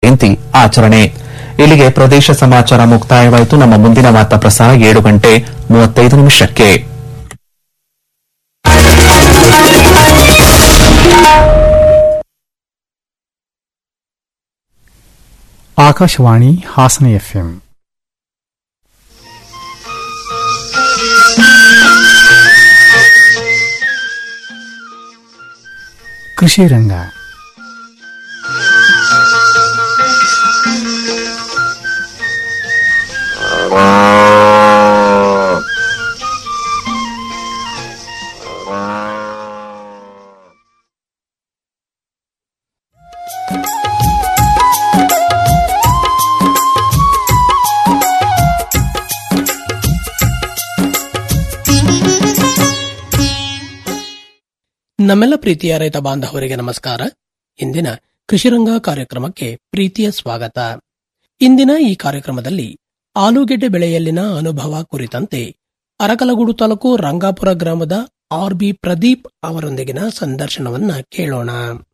ಜಯಂತಿ ಆಚರಣೆ ಇಲ್ಲಿಗೆ ಪ್ರದೇಶ ಸಮಾಚಾರ ಮುಕ್ತಾಯವಾಯಿತು ನಮ್ಮ ಮುಂದಿನ ವಾರ್ತಾ ಪ್ರಸಾರ ಏಳು ಗಂಟೆ ಮೂವತ್ತೈದು ನಿಮಿಷಕ್ಕೆ ಆಕಾಶವಾಣಿ ಹಾಸನ ಎಫ್ಎಂ ಕೃಷಿ ರಂಗ ನಮ್ಮೆಲ್ಲ ಪ್ರೀತಿಯ ರೈತ ಬಾಂಧವರಿಗೆ ನಮಸ್ಕಾರ ಇಂದಿನ ಕೃಷಿರಂಗ ಕಾರ್ಯಕ್ರಮಕ್ಕೆ ಪ್ರೀತಿಯ ಸ್ವಾಗತ ಇಂದಿನ ಈ ಕಾರ್ಯಕ್ರಮದಲ್ಲಿ ಆಲೂಗೆಡ್ಡೆ ಬೆಳೆಯಲ್ಲಿನ ಅನುಭವ ಕುರಿತಂತೆ ಅರಕಲಗೂಡು ತಾಲೂಕು ರಂಗಾಪುರ ಗ್ರಾಮದ ಆರ್ ಬಿ ಪ್ರದೀಪ್ ಅವರೊಂದಿಗಿನ ಸಂದರ್ಶನವನ್ನ ಕೇಳೋಣ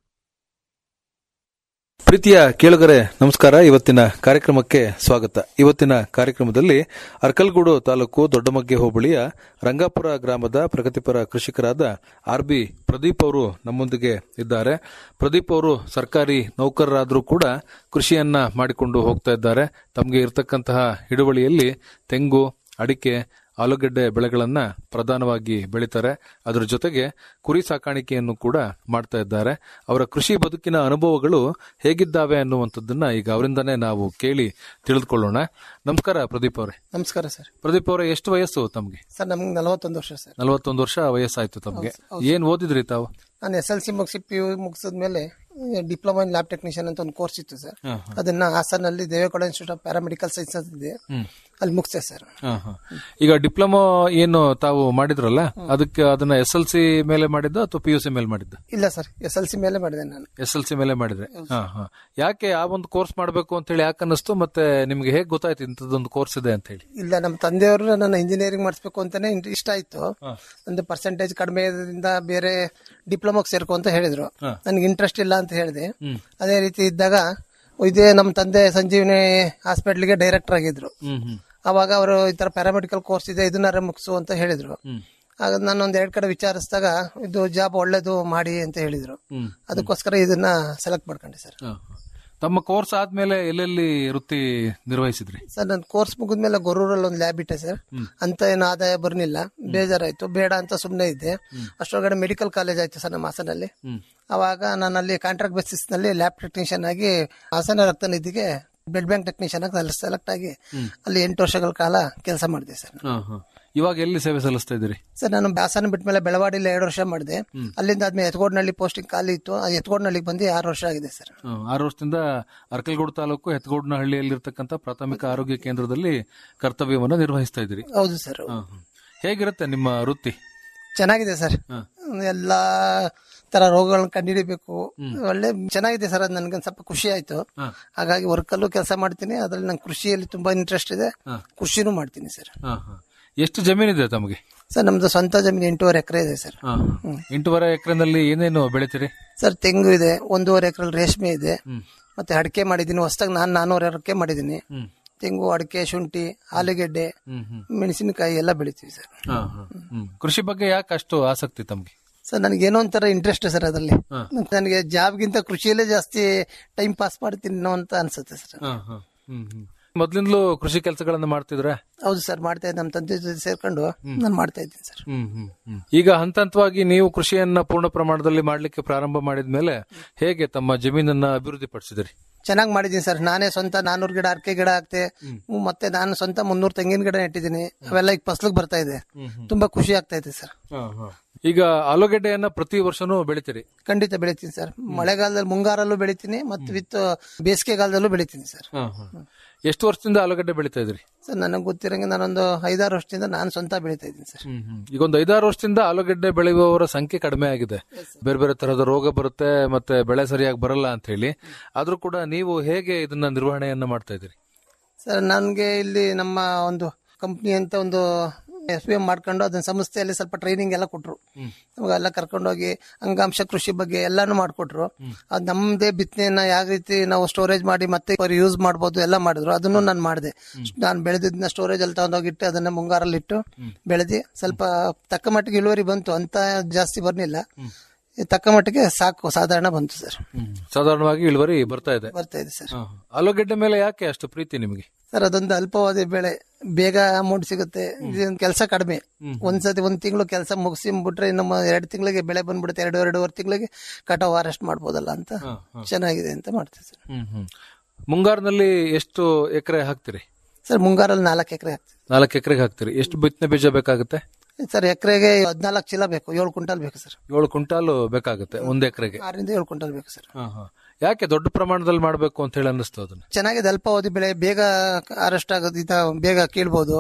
ಪ್ರೀತಿಯ ಕೇಳುಗರೆ ನಮಸ್ಕಾರ ಇವತ್ತಿನ ಕಾರ್ಯಕ್ರಮಕ್ಕೆ ಸ್ವಾಗತ ಇವತ್ತಿನ ಕಾರ್ಯಕ್ರಮದಲ್ಲಿ ಅರ್ಕಲ್ಗೂಡು ತಾಲೂಕು ದೊಡ್ಡಮಗ್ಗೆ ಹೋಬಳಿಯ ರಂಗಾಪುರ ಗ್ರಾಮದ ಪ್ರಗತಿಪರ ಕೃಷಿಕರಾದ ಆರ್ ಬಿ ಪ್ರದೀಪ್ ಅವರು ನಮ್ಮೊಂದಿಗೆ ಇದ್ದಾರೆ ಪ್ರದೀಪ್ ಅವರು ಸರ್ಕಾರಿ ನೌಕರರಾದರೂ ಕೂಡ ಕೃಷಿಯನ್ನ ಮಾಡಿಕೊಂಡು ಹೋಗ್ತಾ ಇದ್ದಾರೆ ತಮಗೆ ಇರತಕ್ಕಂತಹ ಹಿಡುವಳಿಯಲ್ಲಿ ತೆಂಗು ಅಡಿಕೆ ಆಲೂಗಡ್ಡೆ ಬೆಳೆಗಳನ್ನ ಪ್ರಧಾನವಾಗಿ ಬೆಳೀತಾರೆ ಅದರ ಜೊತೆಗೆ ಕುರಿ ಸಾಕಾಣಿಕೆಯನ್ನು ಕೂಡ ಮಾಡ್ತಾ ಇದ್ದಾರೆ ಅವರ ಕೃಷಿ ಬದುಕಿನ ಅನುಭವಗಳು ಹೇಗಿದ್ದಾವೆ ಅನ್ನುವಂಥದ್ದನ್ನ ಈಗ ಅವರಿಂದನೇ ನಾವು ಕೇಳಿ ತಿಳಿದುಕೊಳ್ಳೋಣ ನಮಸ್ಕಾರ ಪ್ರದೀಪ್ ಅವರೇ ನಮಸ್ಕಾರ ಸರ್ ಪ್ರದೀಪ್ ಅವರೇ ಎಷ್ಟು ವಯಸ್ಸು ತಮಗೆ ಸರ್ ನಮ್ಗೆ ನಲವತ್ತೊಂದು ವರ್ಷ ಸರ್ ನಲವತ್ತೊಂದು ವರ್ಷ ವಯಸ್ಸಾಯ್ತು ತಮಗೆ ಏನ್ ಓದಿದ್ರಿ ತಾವು ನಾನು ಎಸ್ ಎಲ್ ಸಿ ಮುಗಿಸಿ ಪಿ ಯು ಮುಗಿಸಿದ್ಮೇಲೆ ಡಿಪ್ಲೊಮಾ ಇನ್ ಲ್ಯಾಬ್ ಟೆಕ್ನಿಷಿಯನ್ ಅಂತ ಒಂದು ಕೋರ್ಸ್ ಇತ್ತು ಸರ್ ಹಾ, ಅದನ್ನ ಹಾಸನಲ್ಲಿ Devegowda institute of paramedical science ಅಂತ ಇದೆ ಅಲ್ಲಿ ಮುಗಿಸ್ತೆ ಸರ್ ಹಾ, ಹಾ. ಈಗ ಡಿಪ್ಲೊಮಾ ಏನು ತಾವು ಮಾಡಿದ್ರಲ್ಲ ಅದಕ್ಕೆ ಅದನ್ನ ಎಸ್ ಎಲ್ ಸಿ ಮೇಲೆ ಮಾಡಿದ್ದ ಅಥವಾ ಪಿ ಯು ಸಿ ಮೇಲೆ ಮಾಡಿದ್ದ ಇಲ್ಲ ಸರ್ ಎಸ್ ಎಲ್ ಸಿ ಮೇಲೆ ಮಾಡಿದೆ ನಾನು ಎಸ್ ಎಲ್ ಸಿ ಮೇಲೆ ಮಾಡಿದ್ರೆ ಹಾ ಹಾ ಯಾಕೆ ಆ ಒಂದು ಕೋರ್ಸ್ ಮಾಡಬೇಕು ಅಂತ ಹೇಳಿ ಯಾಕೆ ಅನ್ನಿಸ್ತು ಮತ್ತೆ ನಿಮ್ಗೆ ಹೇಗೆ ಗೊತ್ತಾಯ್ತು ಇಂಥದ್ದೊಂದು ಕೋರ್ಸ್ ಇದೆ ಅಂತ ಹೇಳಿ ಇಲ್ಲ ನಮ್ಮ ತಂದೆಯವರು ನನ್ನ ಇಂಜಿನಿಯರಿಂಗ್ ಮಾಡಿಸ್ಬೇಕು ಅಂತಾನೆ ಇಂಟ್- ಇಷ್ಟ ಆಯ್ತು ನಂದು ಪರ್ಸೆಂಟೇಜ್ ಕಡಿಮೆ ಇರೋದ್ರಿಂದ ಬೇರೆ ಡಿಪ್ಲೊಮಾಗೆ ಸೇರ್ಕೊ ಅಂತ ಹೇಳಿದ್ರು ನನಗೆ ಇಂಟ್ರೆಸ್ಟ್ ಇಲ್ಲ ಅಂತ ಹೇಳಿದೆ ಅದೇ ರೀತಿ ಇದ್ದಾಗ ಇದೇ ನಮ್ಮ ತಂದೆ ಸಂಜೀವಿನಿ ಹಾಸ್ಪಿಟ್ಲಿಗೆ ಡೈರೆಕ್ಟರ್ ಆಗಿದ್ರು ಹ್ಮ್ ಹ್ಮ್ ಅವಾಗ ಅವರು ಈ ತರ ಪ್ಯಾರಾಮೆಡಿಕಲ್ ಕೋರ್ಸ್ ಇದೆ ಇದನ್ನಾರ ಮುಗಿಸು ಅಂತ ಹೇಳಿದ್ರು ಆಗ ನಾನು ಒಂದ್ ಎರಡ್ ಕಡೆ ವಿಚಾರಿಸಿದಾಗ ಇದು ಜಾಬ್ ಒಳ್ಳೇದು ಮಾಡಿ ಅಂತ ಹೇಳಿದ್ರು ಅದಕ್ಕೋಸ್ಕರ ಇದನ್ನ ಸೆಲೆಕ್ಟ್ ಮಾಡ್ಕೊಂಡೆ ಸರ್ ಹಾ, ಹಾ. ತಮ್ಮ ಕೋರ್ಸ್ ಆದ್ಮೇಲೆ ಎಲ್ಲೆಲ್ಲಿ ವೃತ್ತಿ ನಿರ್ವಹಿಸಿದ್ರಿ ಸರ್ ನನ್ನ ಕೋರ್ಸ್ ಮುಗಿದ್ಮೇಲೆ ಗೊರೂರಲ್ಲಿ ಒಂದು ಲ್ಯಾಬ್ ಇಟ್ಟೆ ಸರ್ ಅಂತ ಏನು ಆದಾಯ ಬರ್ನಿಲ್ಲ ಬೇಜಾರಾಯ್ತು ಬೇಡ ಅಂತ ಸುಮ್ಮನೆ ಇದ್ದೆ ಅಷ್ಟೊಳಗಡೆ ಮೆಡಿಕಲ್ ಕಾಲೇಜ್ ಆಯ್ತು ಸರ್ ನಮ್ಮ ಹಾಸನಲ್ಲಿ ಅವಾಗ ನಾನು ಅಲ್ಲಿ ಕಾಂಟ್ರಾಕ್ಟ್ ಬೇಸಿಸ್ ನಲ್ಲಿ ಲ್ಯಾಬ್ ಟೆಕ್ನಿಷಿಯನ್ ಆಗಿ ಹಾಸನ ರಕ್ತನಿಧಿಗೆ ಬ್ಲಡ್ ಬ್ಯಾಂಕ್ ಟೆಕ್ನಿಷಿಯನ್ ಆಗಿ ಅಲ್ಲಿ ಸೆಲೆಕ್ಟ್ ಆಗಿ ಅಲ್ಲಿ ಎಂಟು ವರ್ಷಗಳ ಕಾಲ ಕೆಲಸ ಮಾಡಿದೆ ಸರ್ ಹಾ, ಹಾ. ಇವಾಗ ಎಲ್ಲಿ ಸೇವೆ ಸಲ್ಲಿಸ್ತಾ ಇದ್ದೀರಿ ಸರ್ ನಾನು ಹಾಸನ ಬಿಟ್ಟ ಮೇಲೆ ಬೆಳವಾಡಿಲಿ ಎರಡು ವರ್ಷ ಮಾಡಿದೆ ಅಲ್ಲಿಂದ ಆದ್ಮೇಲೆ ಎತ್ಗೋಡ್ನಳ್ಳಿ ಪೋಸ್ಟಿಂಗ್ ಖಾಲಿ ಇತ್ತು ಆ ಎತ್ಗೋಡ್ನಳ್ಳಿಗೆ ಬಂದು ಆರು ವರ್ಷ ಆಗಿದೆ ಸರ್ ಹಾ, ಆರು ವರ್ಷದಿಂದ ಅರ್ಕಲ್ಗೂಡು ತಾಲೂಕು ಹೆತ್ಗೋಡ್ನಹಳ್ಳಿಯಲ್ಲಿರ್ತಕ್ಕಂಥ ಪ್ರಾಥಮಿಕ ಆರೋಗ್ಯ ಕೇಂದ್ರದಲ್ಲಿ ಕರ್ತವ್ಯವನ್ನ ನಿರ್ವಹಿಸ್ತಾ ಇದ್ದೀರಿ ಹೌದು ಸರ್ ಹಾ, ಹಾ. ಹೇಗಿರುತ್ತೆ ನಿಮ್ಮ ವೃತ್ತಿ ಚೆನ್ನಾಗಿದೆ ಸರ್ ಎಲ್ಲಾ ತರ ರೋಗಗಳನ್ನ ಕಂಡುಹಿಡಿಬೇಕು ಒಳ್ಳೆ ಚೆನ್ನಾಗಿದೆ ಸರ್ ಅದು ನನ್ಗೆ ಸ್ವಲ್ಪ ಖುಷಿ ಆಯ್ತು ಹಾಗಾಗಿ ವರ್ಕಲ್ಲೂ ಕೆಲಸ ಮಾಡ್ತೀನಿ ಅದ್ರಲ್ಲಿ ನಂಗೆ ಕೃಷಿಯಲ್ಲಿ ತುಂಬಾ ಇಂಟ್ರೆಸ್ಟ್ ಇದೆ ಕೃಷಿನೂ ಮಾಡ್ತೀನಿ ಸರ್ ಹಾ, ಹಾ. ಎಷ್ಟು ಜಮೀನಿದೆ ತಮಗೆ ಸರ್ ನಮ್ದು ಸ್ವಂತ ಜಮೀನು ಎಂಟೂವರೆ ಎಕರೆ ಇದೆ ಸರ್ ಹಾ, ಹಾ. ಎಂಟೂವರೆ ಎಕರೆನಲ್ಲಿ ಏನೇನು ಬೆಳಿತೀರಿ ಸರ್ ತೆಂಗು ಇದೆ ಒಂದೂವರೆ ಎಕರೆ ರೇಷ್ಮೆ ಇದೆ ಮತ್ತೆ ಅಡಿಕೆ ಮಾಡಿದ್ದೀನಿ ಹೊಸದಾಗಿ ನಾನು ನಾನೂರ ಅಡಿಕೆ ಮಾಡಿದ್ದೀನಿ ತೆಂಗು ಅಡಿಕೆ ಶುಂಠಿ ಆಲೂಗೆಡ್ಡೆ ಮೆಣಸಿನಕಾಯಿ ಎಲ್ಲ ಬೆಳಿತೀವಿ ಸರ್ ಹಾ, ಹಾ. ಹ್ಮ್. ಕೃಷಿ ಬಗ್ಗೆ ಯಾಕೆ ಅಷ್ಟು ಆಸಕ್ತಿ ತಮಗೆ ಸರ್ ನನಗೆ ಏನೋ ಒಂಥರ ಇಂಟ್ರೆಸ್ಟ್ ಸರ್ ಅದರಲ್ಲಿ ನನಗೆ ಜಾಬ್ಗಿಂತ ಕೃಷಿಯಲ್ಲೇ ಜಾಸ್ತಿ ಟೈಮ್ ಪಾಸ್ ಮಾಡ್ತೀನಿ ಅನ್ನೋ ಅಂತ ಅನ್ಸುತ್ತೆ ಸರ್ ಮೊದ್ಲಿಂದಲೂ ಕೃಷಿ ಕೆಲಸಗಳನ್ನ ಮಾಡ್ತಿದ್ರ ಹೌದು ಸರ್ ಮಾಡ್ತಾ ಇದ್ದೆ ನಮ್ಮ ತಂದೆ ಜೊತೆ ಸೇರ್ಕೊಂಡು ನಾನು ಮಾಡ್ತಾ ಇದ್ದೀನಿ ಸರ್ ಈಗ ಹಂತ ಹಂತವಾಗಿ ನೀವು ಕೃಷಿಯನ್ನ ಪೂರ್ಣ ಪ್ರಮಾಣದಲ್ಲಿ ಮಾಡ್ಲಿಕ್ಕೆ ಪ್ರಾರಂಭ ಮಾಡಿದ್ಮೇಲೆ ಹೇಗೆ ತಮ್ಮ ಜಮೀನನ್ನ ಅಭಿವೃದ್ಧಿ ಪಡಿಸಿದ್ರಿ ಚೆನ್ನಾಗಿ ಮಾಡಿದ್ದೀನಿ ಸರ್ ನಾನೇ ಸ್ವಂತ ನಾನೂರು ಗಿಡ ಅಡಿಕೆ ಗಿಡ ಹಾಕ್ತೆ ಹ್ಮ್, ಮತ್ತೆ ನಾನು ಸ್ವಂತ ಮುನ್ನೂರು ತೆಂಗಿನ ಗಿಡ ನೆಟ್ಟಿದ್ದೀನಿ ಅವೆಲ್ಲ ಈಗ ಫಸ್ಲಿಗೆ ಬರ್ತಾ ಇದೆ ತುಂಬಾ ಖುಷಿ ಆಗ್ತಾ ಇದೆ ಸರ್ ಈಗ ಆಲೂಗೆಡ್ಡೆಯನ್ನ ಪ್ರತಿ ವರ್ಷನೂ ಬೆಳಿತೀರಿ ಖಂಡಿತ ಬೆಳಿತೀನಿ ಸರ್ ಮಳೆಗಾಲದಲ್ಲಿ ಮುಂಗಾರಲ್ಲೂ ಬೆಳಿತೀನಿ ಮತ್ತು ವಿತ್ ಬೇಸಿಗೆಗಾಲದಲ್ಲೂ ಬೆಳಿತೀನಿ ಸರ್ ಎಷ್ಟು ವರ್ಷದಿಂದ ಆಲೂಗಡ್ಡೆ ಬೆಳಿತಾ ಇದ್ರಿ ಸರ್ ನನಗೆ ಗೊತ್ತಿರಂಗೆ ನಾನೊಂದು ಐದಾರು ವರ್ಷದಿಂದ ನಾನು ಸ್ವಂತ ಬೆಳಿತಾ ಇದ್ದೀನಿ ಸರ್ ಈಗ ಒಂದು ಐದಾರು ವರ್ಷದಿಂದ ಆಲೂಗಡ್ಡೆ ಬೆಳೆಯುವವರ ಸಂಖ್ಯೆ ಕಡಿಮೆ ಆಗಿದೆ ಬೇರೆ ಬೇರೆ ತರಹದ ರೋಗ ಬರುತ್ತೆ ಮತ್ತೆ ಬೆಳೆ ಸರಿಯಾಗಿ ಬರಲ್ಲ ಅಂತ ಹೇಳಿ ಆದ್ರೂ ಕೂಡ ನೀವು ಹೇಗೆ ಇದನ್ನ ನಿರ್ವಹಣೆಯನ್ನ ಮಾಡ್ತಾ ಇದ್ದೀರಿ ಸರ್ ನನಗೆ ಇಲ್ಲಿ ನಮ್ಮ ಒಂದು ಕಂಪ್ನಿ ಅಂತ ಒಂದು ಎಸ್ ಬಿ ಎಂ ಮಾಡ್ಕೊಂಡು ಅದನ್ನ ಸಂಸ್ಥೆಯಲ್ಲಿ ಸ್ವಲ್ಪ ಟ್ರೈನಿಂಗ್ ಎಲ್ಲ ಕೊಟ್ರು ನಮಗೆಲ್ಲ ಕರ್ಕೊಂಡೋಗಿ ಅಂಗಾಂಶ ಕೃಷಿ ಬಗ್ಗೆ ಎಲ್ಲಾನು ಮಾಡ್ಕೊಟ್ರು ಅದ್ ನಮ್ದೇ ಬಿತ್ತನೆಯನ್ನ ಯಾವ ರೀತಿ ನಾವು ಸ್ಟೋರೇಜ್ ಮಾಡಿ ಮತ್ತೆ ಯೂಸ್ ಮಾಡ್ಬೋದು ಎಲ್ಲ ಮಾಡಿದ್ರು ಅದನ್ನು ನಾನು ಮಾಡಿದೆ ನಾನು ಬೆಳೆದಿದ್ನ ಸ್ಟೋರೇಜ್ ಅಲ್ಲಿ ತಗೊಂಡೋಗಿಟ್ಟು ಅದನ್ನ ಮುಂಗಾರಲ್ಲಿ ಇಟ್ಟು ಬೆಳೆದಿ ಸ್ವಲ್ಪ ತಕ್ಕ ಮಟ್ಟಿಗೆ ಇಳುವರಿ ಬಂತು ಅಂತ ಜಾಸ್ತಿ ಬರ್ಲಿಲ್ಲ ತಕ್ಕ ಮಟ್ಟಿಗೆ ಸಾಕು ಸಾಧಾರಣ ಬಂತು ಸರ್ ಸಾಧಾರಣವಾಗಿ ಇಳುವರಿ ಬರ್ತಾ ಇದೆ ಬರ್ತಾ ಇದೆ ಸರ್ ಆಲೂಗೆಡ್ಡೆ ಮೇಲೆ ಯಾಕೆ ಅಷ್ಟು ಪ್ರೀತಿ ನಿಮಗೆ ಸರ್ ಅದೊಂದು ಅಲ್ಪಾವಧಿ ಬೆಳೆ ಬೇಗ ಅಮೌಂಟ್ ಸಿಗುತ್ತೆ ಕೆಲಸ ಕಡಿಮೆ ಒಂದ್ಸತಿ ಒಂದ್ ತಿಂಗಳು ಕೆಲಸ ಮುಗಿಸಿ ಬಿಟ್ರೆ ನಮ್ಮ ಎರಡು ತಿಂಗಳಿಗೆ ಬೆಳೆ ಬಂದ್ಬಿಡುತ್ತೆ ಎರಡು ಎರಡೂವರೆ ತಿಂಗಳಿಗೆ ಕಟಾವ್ ಅರೆಸ್ಟ್ ಮಾಡ್ಬೋದಲ್ಲ ಅಂತ ಚೆನ್ನಾಗಿದೆ ಅಂತ ಮಾಡ್ತೀವಿ ಸರ್ ಹ್ಮ್ ಹ್ಮ್ ಮುಂಗಾರಿನಲ್ಲಿ ಎಷ್ಟು ಎಕರೆ ಹಾಕ್ತಿರಿ ಸರ್ ಮುಂಗಾರಲ್ಲಿ ನಾಲ್ಕು ಎಕರೆ ಹಾಕ್ತೀವಿ ನಾಲ್ಕು ಎಕರೆಗೆ ಹಾಕ್ತಿರಿ ಎಷ್ಟು ಬಿತ್ತನೆ ಬೀಜ ಬೇಕಾಗುತ್ತೆ ಸರ್ ಎಕರೆಗೆ ಹದಿನಾಲ್ಕು ಚೀಲ ಬೇಕು ಏಳು ಕ್ವಿಂಟಲ್ ಬೇಕು ಸರ್ ಏಳು ಕ್ವಿಂಟಾಲು ಬೇಕಾಗುತ್ತೆ ಒಂದ್ ಎಕರೆಗೆ ಆರರಿಂದ ಏಳು ಕ್ವಿಂಟಲ್ ಬೇಕು ಸರ್ ಯಾಕೆ ದೊಡ್ಡ ಪ್ರಮಾಣದಲ್ಲಿ ಮಾಡಬೇಕು ಅಂತ ಹೇಳಿ ಅನ್ನಿಸ್ತು ಅದನ್ನ ಚೆನ್ನಾಗಿದೆ ಅಲ್ಪಾವಧಿ ಬೆಳೆ ಬೇಗ ಅರೆಸ್ಟ್ ಆಗೋದು ಇದ ಬೇಗ ಕೀಳ್ಬೋದು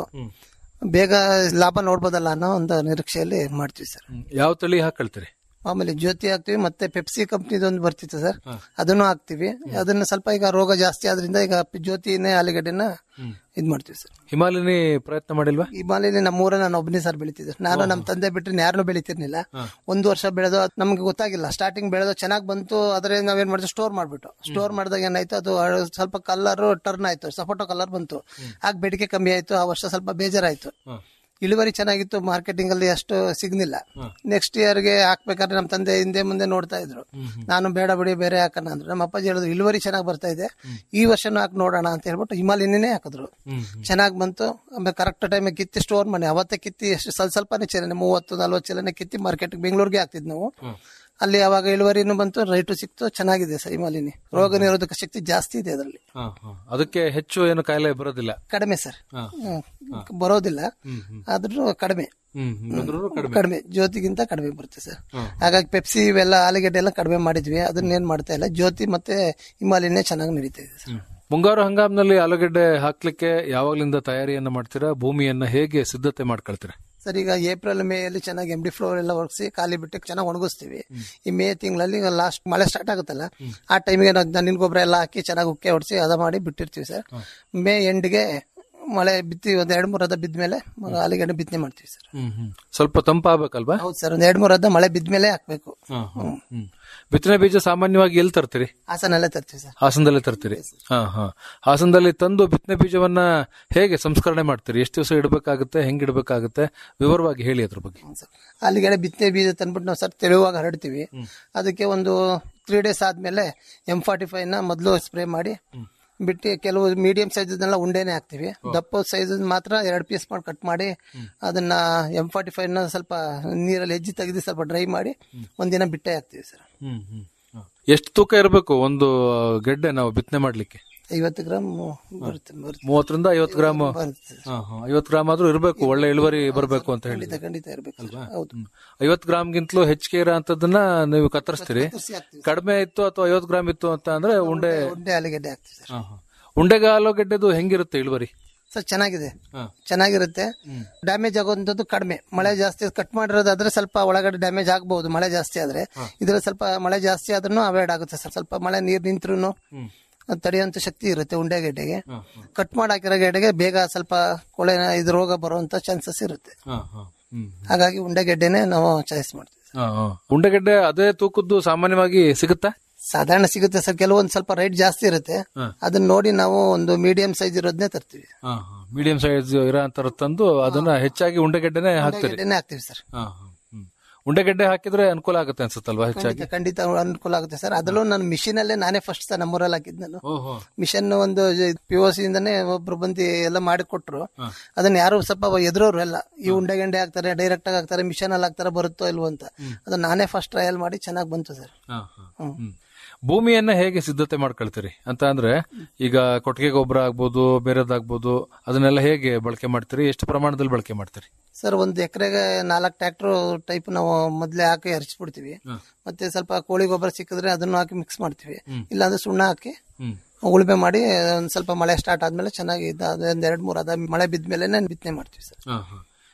ಬೇಗ ಲಾಭ ನೋಡ್ಬೋದಲ್ಲ ಅನ್ನೋ ಒಂದು ನಿರೀಕ್ಷೆಯಲ್ಲಿ ಮಾಡ್ತೀವಿ ಸರ್ ಹ್ಮ್. ಯಾವ ತಳಿ ಹಾಕೊಳ್ತೀರಿ ಆಮೇಲೆ ಜ್ಯೋತಿ ಹಾಕ್ತಿವಿ ಮತ್ತೆ ಪೆಪ್ಸಿ ಕಂಪ್ನಿದೊಂದು ಬರ್ತಿತ್ತು ಸರ್ ಅದನ್ನು ಹಾಕ್ತಿವಿ ಅದನ್ನ ಸ್ವಲ್ಪ ಈಗ ರೋಗ ಜಾಸ್ತಿ ಆದ್ರಿಂದ ಈಗ ಜ್ಯೋತಿನೇ ಆಲೂಗಡ್ಡೆನ ಇದ್ ಮಾಡ್ತೀವಿ ಸರ್ ಹಿಮಾಲಯನಿ ಪ್ರಯತ್ನ ಮಾಡಿಲ್ವಾ ಈ ಮಾಲಿನ ನಮ್ಮೂರ ನಾನು ಒಬ್ಬನೇ ಸರ್ ಬೆಳಿತಿದ್ದೆ ನಾನು ನಮ್ಮ ತಂದೆ ಬಿಟ್ಟರೆ ಯಾರನ್ನೂ ಬೆಳಿತಿರ್ಲಿಲ್ಲ ಒಂದು ವರ್ಷ ಬೆಳೆದು ಅದ್ ನಮ್ಗೆ ಗೊತ್ತಾಗಿಲ್ಲ ಸ್ಟಾರ್ಟಿಂಗ್ ಬೆಳೆದು ಚೆನ್ನಾಗಿ ಬಂತು ಅದ್ರ ನಾವೇನ್ ಮಾಡಿದ್ವಿ ಸ್ಟೋರ್ ಮಾಡ್ಬಿಟ್ಟು ಸ್ಟೋರ್ ಮಾಡಿದಾಗ ಏನಾಯ್ತು ಅದು ಅಳ್- ಸ್ವಲ್ಪ ಕಲರ್ ಟರ್ನ್ ಆಯ್ತು ಸಪೋಟೋ ಕಲರ್ ಬಂತು ಆಗ ಬೇಡಿಕೆ ಕಮ್ಮಿ ಆಯ್ತು ಆ ವರ್ಷ ಸ್ವಲ್ಪ ಬೇಜಾರಾಯ್ತು ಇಳುವರಿ ಚೆನ್ನಾಗಿತ್ತು ಮಾರ್ಕೆಟಿಂಗ್ ಅಲ್ಲಿ ಅಷ್ಟು ಸಿಗ್ನಿಲ್ಲ ನೆಕ್ಸ್ಟ್ ಇಯರ್ಗೆ ಹಾಕ್ಬೇಕಾದ್ರೆ ನಮ್ಮ ತಂದೆ ಹಿಂದೆ ಮುಂದೆ ನೋಡ್ತಾ ಇದ್ರು ನಾನು ಬೇಡ ಬಿಡಿ ಬೇರೆ ಹಾಕೋಣ ಅಂದ್ರು ನಮ್ಮ ಅಪ್ಪಾಜಿ ಹೇಳಿದ್ರು ಇಳುವರಿ ಚೆನ್ನಾಗಿ ಬರ್ತಾ ಇದೆ ಈ ವರ್ಷನೂ ಹಾಕಿ ನೋಡೋಣ ಅಂತ ಹೇಳ್ಬಿಟ್ಟು ಹಿಮಾಲಯನೇ ಹಾಕಿದ್ರು ಚೆನ್ನಾಗಿ ಬಂತು ಆಮೇಲೆ ಕರೆಕ್ಟ್ ಟೈಮಿಗೆ ಕಿತ್ತಿ ಸ್ಟೋರ್ ಮಾಡಿ ಅವತ್ತೇ ಕಿತ್ತಿ ಎಷ್ಟು ಸ್ವಲ್ಪ ಸ್ವಲ್ಪನೇ ಚಲನೆ ಮೂವತ್ತು ನಲ್ವತ್ತು ಚಲನೆ ಕಿತ್ತಿ ಮಾರ್ಕೆಟ್ ಬೆಂಗಳೂರಿಗೆ ಹಾಕ್ತಿದ್ ನಾವು ಅಲ್ಲಿ ಅವಾಗ ಇಳುವರಿನೂ ಬಂತು ರೈಟು ಸಿಕ್ತು ಚೆನ್ನಾಗಿದೆ ಸರ್ ಹಿಮಾಲಿನಿ ರೋಗ ನಿರೋಧಕ ಶಕ್ತಿ ಜಾಸ್ತಿ ಇದೆ ಅದರಲ್ಲಿ ಅದಕ್ಕೆ ಹೆಚ್ಚು ಏನು ಕಾಯಿಲೆ ಬರೋದಿಲ್ಲ ಕಡಿಮೆ ಸರ್ ಹ್ಮ್. ಬರೋದಿಲ್ಲ ಆದ್ರೂ ಕಡಿಮೆ ಹ್ಮ್ ಹ್ಮ್. ಬಂದ್ರೂ ಕಡಿಮೆ ಕಡಿಮೆ ಜ್ಯೋತಿಗಿಂತ ಕಡಿಮೆ ಬರುತ್ತೆ ಸರ್ ಹಾಗಾಗಿ ಪೆಪ್ಸಿ ಇವೆಲ್ಲ ಆಲೂಗಡ್ಡೆ ಎಲ್ಲ ಕಡಿಮೆ ಮಾಡಿದ್ವಿ ಅದನ್ನ ಏನ್ ಮಾಡ್ತಾ ಇಲ್ಲ ಜ್ಯೋತಿ ಮತ್ತೆ ಹಿಮಾಲಯನೇ ಚೆನ್ನಾಗಿ ನಡೀತಾ ಇದೆ ಸರ್ ಮುಂಗಾರು ಹಂಗಾಮಿನಲ್ಲಿ ಆಲೂಗೆಡ್ಡೆ ಹಾಕ್ಲಿಕ್ಕೆ ಯಾವಾಗ್ಲಿಂದ ತಯಾರಿಯನ್ನ ಮಾಡ್ತೀರಾ ಭೂಮಿಯನ್ನ ಹೇಗೆ ಸಿದ್ಧತೆ ಮಾಡ್ಕೊಳ್ತೀರಾ ಸರ್ ಈಗ ಏಪ್ರಿಲ್ ಮೇ ಅಲ್ಲಿ ಚೆನ್ನಾಗಿ ಎಮ್ ಡಿ ಫ್ಲೋರ್ ಎಲ್ಲ ಒಣಗಿಸಿ ಖಾಲಿ ಬಿಟ್ಟು ಚೆನ್ನಾಗಿ ಒಣಗಿಸ್ತೀವಿ ಈ ಮೇ ತಿಂಗಳಲ್ಲಿ ಲಾಸ್ಟ್ ಮಳೆ ಸ್ಟಾರ್ಟ್ ಆಗುತ್ತಲ್ಲ ಆ ಟೈಮಿಗೆ ದನಿನ ಗೊಬ್ಬರ ಎಲ್ಲ ಹಾಕಿ ಚೆನ್ನಾಗಿ ಉಕ್ಕೆ ಹೊಡಿಸಿ ಅದ ಮಾಡಿ ಬಿಟ್ಟಿರ್ತೀವಿ ಸರ್ ಮೇ ಎಂಡ್ಗೆ ಮಳೆ ಬಿತ್ತಿ ಒಂದ್ ಎರಡ್ ಮೂರ್ ಹದ ಬಿದ್ಮೇಲೆ ಆಲೂಗಡ್ಡೆ ಬಿತ್ತನೆ ಮಾಡ್ತೀವಿ ಸರ್ ಹ್ಮ್ ಹ್ಮ್ ಸ್ವಲ್ಪ ತಂಪಾಗಬೇಕಲ್ವಾ ಹೌದು ಸರ್ ಒಂದ್ ಎರಡ್ ಮೂರ್ ಹದ ಮಳೆ ಬಿದ್ಮೇಲೆ ಹಾಕ್ಬೇಕು ಹ್ಮ್ ಬಿತ್ತನೆ ಬೀಜ ಸಾಮಾನ್ಯವಾಗಿ ಎಲ್ಲಿ ತರ್ತೀರಿ ಹಾಸನಲ್ಲೇ ತರ್ತೀವಿ ಸರ್ ಹಾಸನದಲ್ಲೇ ತರ್ತೀರಿ ಹಾ ಹಾ ಹಾಸನದಲ್ಲಿ ತಂದು ಬಿತ್ತನೆ ಬೀಜವನ್ನ ಹೇಗೆ ಸಂಸ್ಕರಣೆ ಮಾಡ್ತೀರಿ ಎಷ್ಟು ದಿವಸ ಇಡಬೇಕಾಗುತ್ತೆ ಹೆಂಗ್ ಇಡಬೇಕಾಗುತ್ತೆ ವಿವರವಾಗಿ ಹೇಳಿ ಅದ್ರ ಬಗ್ಗೆ ಹ್ಮ್ ಸರ್. ಅಲ್ಲಿಗಡೆ ಬಿತ್ತನೆ ಬೀಜ ತಂದ್ಬಿಟ್ಟು ನಾವು ಸರ್ ತೆಳುವಾಗ ಹರಡ್ತೀವಿ ಅದಕ್ಕೆ ಒಂದು ತ್ರೀ ಡೇಸ್ ಆದ್ಮೇಲೆ ಎಂ ಫಾರ್ಟಿ ಫೈವ್ ನ ಮೊದಲು ಸ್ಪ್ರೇ ಮಾಡಿ ಬಿಟ್ಟು ಕೆಲವು ಮೀಡಿಯಂ ಸೈಜ್ ಉಂಡೆನೆ ಹಾಕ್ತಿವಿ ದಪ್ಪ ಸೈಜ್ ಮಾತ್ರ ಎರಡು ಪೀಸ್ ಮಾಡಿ ಕಟ್ ಮಾಡಿ ಅದನ್ನ ಎಂ ಫಾರ್ಟಿ ಫೈವ್ ನ ಸ್ವಲ್ಪ ನೀರಲ್ಲಿ ಹೆಜ್ಜೆ ತೆಗೆದು ಸ್ವಲ್ಪ ಡ್ರೈ ಮಾಡಿ ಒಂದಿನ ಬಿಟ್ಟೆ ಹಾಕ್ತಿವಿ ಸರ್ ಹ್ಮ್ ಹ್ಮ್ ಎಷ್ಟು ತೂಕ ಇರಬೇಕು ಒಂದು ಗೆಡ್ಡೆ ನಾವು ಬಿತ್ತನೆ ಮಾಡ್ಲಿಕ್ಕೆ ಐವತ್ತು ಗ್ರಾಮ್ ಬರುತ್ತೆ ಬರುತ್ತೆ ಮೂವತ್ತರಿಂದ ಐವತ್ತು ಗ್ರಾಮ್ ಬರುತ್ತೆ ಸರ್. ಐವತ್ತು ಗ್ರಾಮ್ ಆದ್ರೂ ಇರಬೇಕು ಒಳ್ಳೆ ಇಳುವರಿ ಬರಬೇಕು ಅಂತ ಹೇಳಿ ಖಂಡಿತ ಖಂಡಿತ ಇರ್ಬೇಕು ಸರ್. ಹೌದು ಐವತ್ತು ಗ್ರಾಮ್ಗಿಂತಲೂ ಹೆಚ್ಚಿಗೆ ಇರೋ ಅಂತದನ್ನ ನೀವು ಕತ್ತರಿಸ್ತೀರಿ ಕತ್ತರಿಸಿ ಹಾಕ್ತೀವಿ ಕಡಿಮೆ ಇತ್ತು ಅಥವಾ ಐವತ್ತು ಗ್ರಾಮ್ ಇತ್ತು ಅಂತ ಅಂದ್ರೆ ಉಂಡೆ ಉಂಡೆ ಆಲೂಗಡ್ಡೆ ಹಾಕ್ತಿವಿ ಸರ್ ಹಾ, ಹಾ. ಉಂಡೆಗೆ ಆಲೂಗೆಡ್ಡೆದು ಹೆಂಗಿರುತ್ತೆ ಇಳುವರಿ ಸರ್ ಚೆನ್ನಾಗಿದೆ ಚೆನ್ನಾಗಿರುತ್ತೆ ಡ್ಯಾಮೇಜ್ ಆಗೋಂಥದ್ದು ಕಡಿಮೆ ಮಳೆ ಜಾಸ್ತಿ ಕಟ್ ಮಾಡಿರೋದಾದ್ರೆ ಸ್ವಲ್ಪ ಒಳಗಡೆ ಡ್ಯಾಮೇಜ್ ಆಗಬಹುದು ಮಳೆ ಜಾಸ್ತಿ ಆದ್ರೆ ಇದ್ರಲ್ಲಿ ಸ್ವಲ್ಪ ಮಳೆ ಜಾಸ್ತಿ ಆದ್ರೂ ಅವಾಯ್ಡ್ ಆಗುತ್ತೆ ಸರ್ ಸ್ವಲ್ಪ ಮಳೆ ನೀರ್ ನಿಂತ್ರು ತಡೆಯುವಂತ ಶಕ್ತಿ ಇರುತ್ತೆ ಉಂಡೆ ಗೆಡ್ಡೆಗೆ ಕಟ್ ಮಾಡಿ ಹಾಕಿರೋ ಗೆಡ್ಡೆಗೆ ಬೇಗ ಸ್ವಲ್ಪ ಕೊಳೆ ಇದು ರೋಗ ಬರುವಂತ ಚಾನ್ಸಸ್ ಇರುತ್ತೆ ಹಾ, ಹಾ. ಹ್ಮ್. ಹಾಗಾಗಿ ಉಂಡೆ ಗೆಡ್ಡೆನೆ ನಾವು ಚಾಯ್ಸ್ ಮಾಡ್ತೀವಿ ಹಾ, ಹಾ. ಉಂಡೆಗೆಡ್ಡೆ ಅದೇ ತೂಕದ್ದು ಸಾಮಾನ್ಯವಾಗಿ ಸಿಗುತ್ತಾ ಸಾಧಾರಣ ಸಿಗುತ್ತೆ ಸರ್ ಕೆಲವೊಂದು ಸ್ವಲ್ಪ ರೇಟ್ ಜಾಸ್ತಿ ಇರುತ್ತೆ ಅದನ್ನ ನೋಡಿ ನಾವು ಒಂದು ಮೀಡಿಯಂ ಸೈಜ್ ಇರೋದನ್ನೇ ತರ್ತೀವಿ ಮೀಡಿಯಂ ಸೈಜ್ ಇರೋ ಅಂತರ ತಂದು ಅದನ್ನ ಹೆಚ್ಚಾಗಿ ಉಂಡೆಗೆಡ್ಡೆನೆ ಹಾಕ್ತೀರಿ ಗೆಡ್ಡೆನೆ ಹಾಕ್ತಿವಿ ಸರ್ ಹಾ, ಹಾ. ಹ್ಮ್. ಉಂಡೆಗೆಡ್ಡೆ ಹಾಕಿದ್ರೆ ಅನುಕೂಲ ಆಗುತ್ತೆ ಅನ್ಸುತ್ತಲ್ವಾ ಹೆಚ್ಚಾಗಿ ಖಂಡಿತ ಖಂಡಿತ ಅನುಕೂಲ ಆಗುತ್ತೆ ಸರ್ ಅದರಲ್ಲೂ ನಾನು ಮಿಷಿನ್ ಅಲ್ಲೇ ನಾನೇ ಫಸ್ಟ್ ಸರ್ ನಮ್ಮೂರಲ್ಲಿ ಹಾಕಿದ್ ನಾನು ಓಹೋ ಮಿಷನ್ ಒಂದು ಪಿ ಓ ಇಂದಾನೆ ಒಬ್ರು ಬಂದು ಎಲ್ಲ ಮಾಡಿ ಕೊಟ್ರು ಅದನ್ನ ಯಾರು ಸ್ವಲ್ಪ ಎದುರೋರು ಎಲ್ಲ ಈ ಉಂಡೆ ಗಂಡೆ ಹಾಕ್ತಾರೆ ಡೈರೆಕ್ಟ್ ಆಗಿ ಹಾಕ್ತಾರೆ ಮಿಷನ್ ಅಲ್ಲಿ ಹಾಕ್ತಾರೆ ಬರುತ್ತೋ ಇಲ್ವೋ ಅಂತ ಅದನ್ನ ನಾನೇ ಫಸ್ಟ್ ಟ್ರಯಲ್ ಮಾಡಿ ಚೆನ್ನಾಗಿ ಬಂತು ಸರ್ ಹಾ, ಹಾ. ಹ್ಮ್. ಭೂಮಿಯನ್ನ ಹೇಗೆ ಸಿದ್ಧತೆ ಮಾಡ್ಕೊಳ್ತೀರಿ ಅಂತ ಅಂದ್ರೆ ಈಗ ಕೊಟ್ಟಿಗೆ ಗೊಬ್ಬರ ಆಗ್ಬೋದು ಬೇರೆದಾಗ್ಬೋದು ಅದನ್ನೆಲ್ಲ ಹೇಗೆ ಬಳಕೆ ಮಾಡ್ತೀರಿ ಎಷ್ಟು ಪ್ರಮಾಣದಲ್ಲಿ ಬಳಕೆ ಮಾಡ್ತೀರಿ ಸರ್ ಒಂದು ಎಕರೆಗೆ ನಾಲ್ಕು ಟ್ರ್ಯಾಕ್ಟರ್ ಟೈಪ್ ನಾವು ಮೊದ್ಲೇ ಹಾಕಿ ಹರಿಸ್ಬಿಡ್ತೀವಿ ಮತ್ತೆ ಸ್ವಲ್ಪ ಕೋಳಿ ಗೊಬ್ಬರ ಸಿಕ್ಕಿದ್ರೆ ಅದನ್ನು ಹಾಕಿ ಮಿಕ್ಸ್ ಮಾಡ್ತೀವಿ ಇಲ್ಲಾಂದ್ರೆ ಸುಣ್ಣ ಹಾಕಿ ಹ್ಮ್. ಉಳುಮೆ ಮಾಡಿ ಒಂದ್ ಸ್ವಲ್ಪ ಮಳೆ ಸ್ಟಾರ್ಟ್ ಆದ್ಮೇಲೆ ಚೆನ್ನಾಗಿ ಇದ್ದ- ಒಂದ್ ಎರಡ್ ಮೂರ್ ಅದ ಮಳೆ ಬಿದ್ಮೇಲೆ ಬಿತ್ತನೆ ಮಾಡ್ತೀವಿ ಸರ್ ಹಾ, ಹಾ.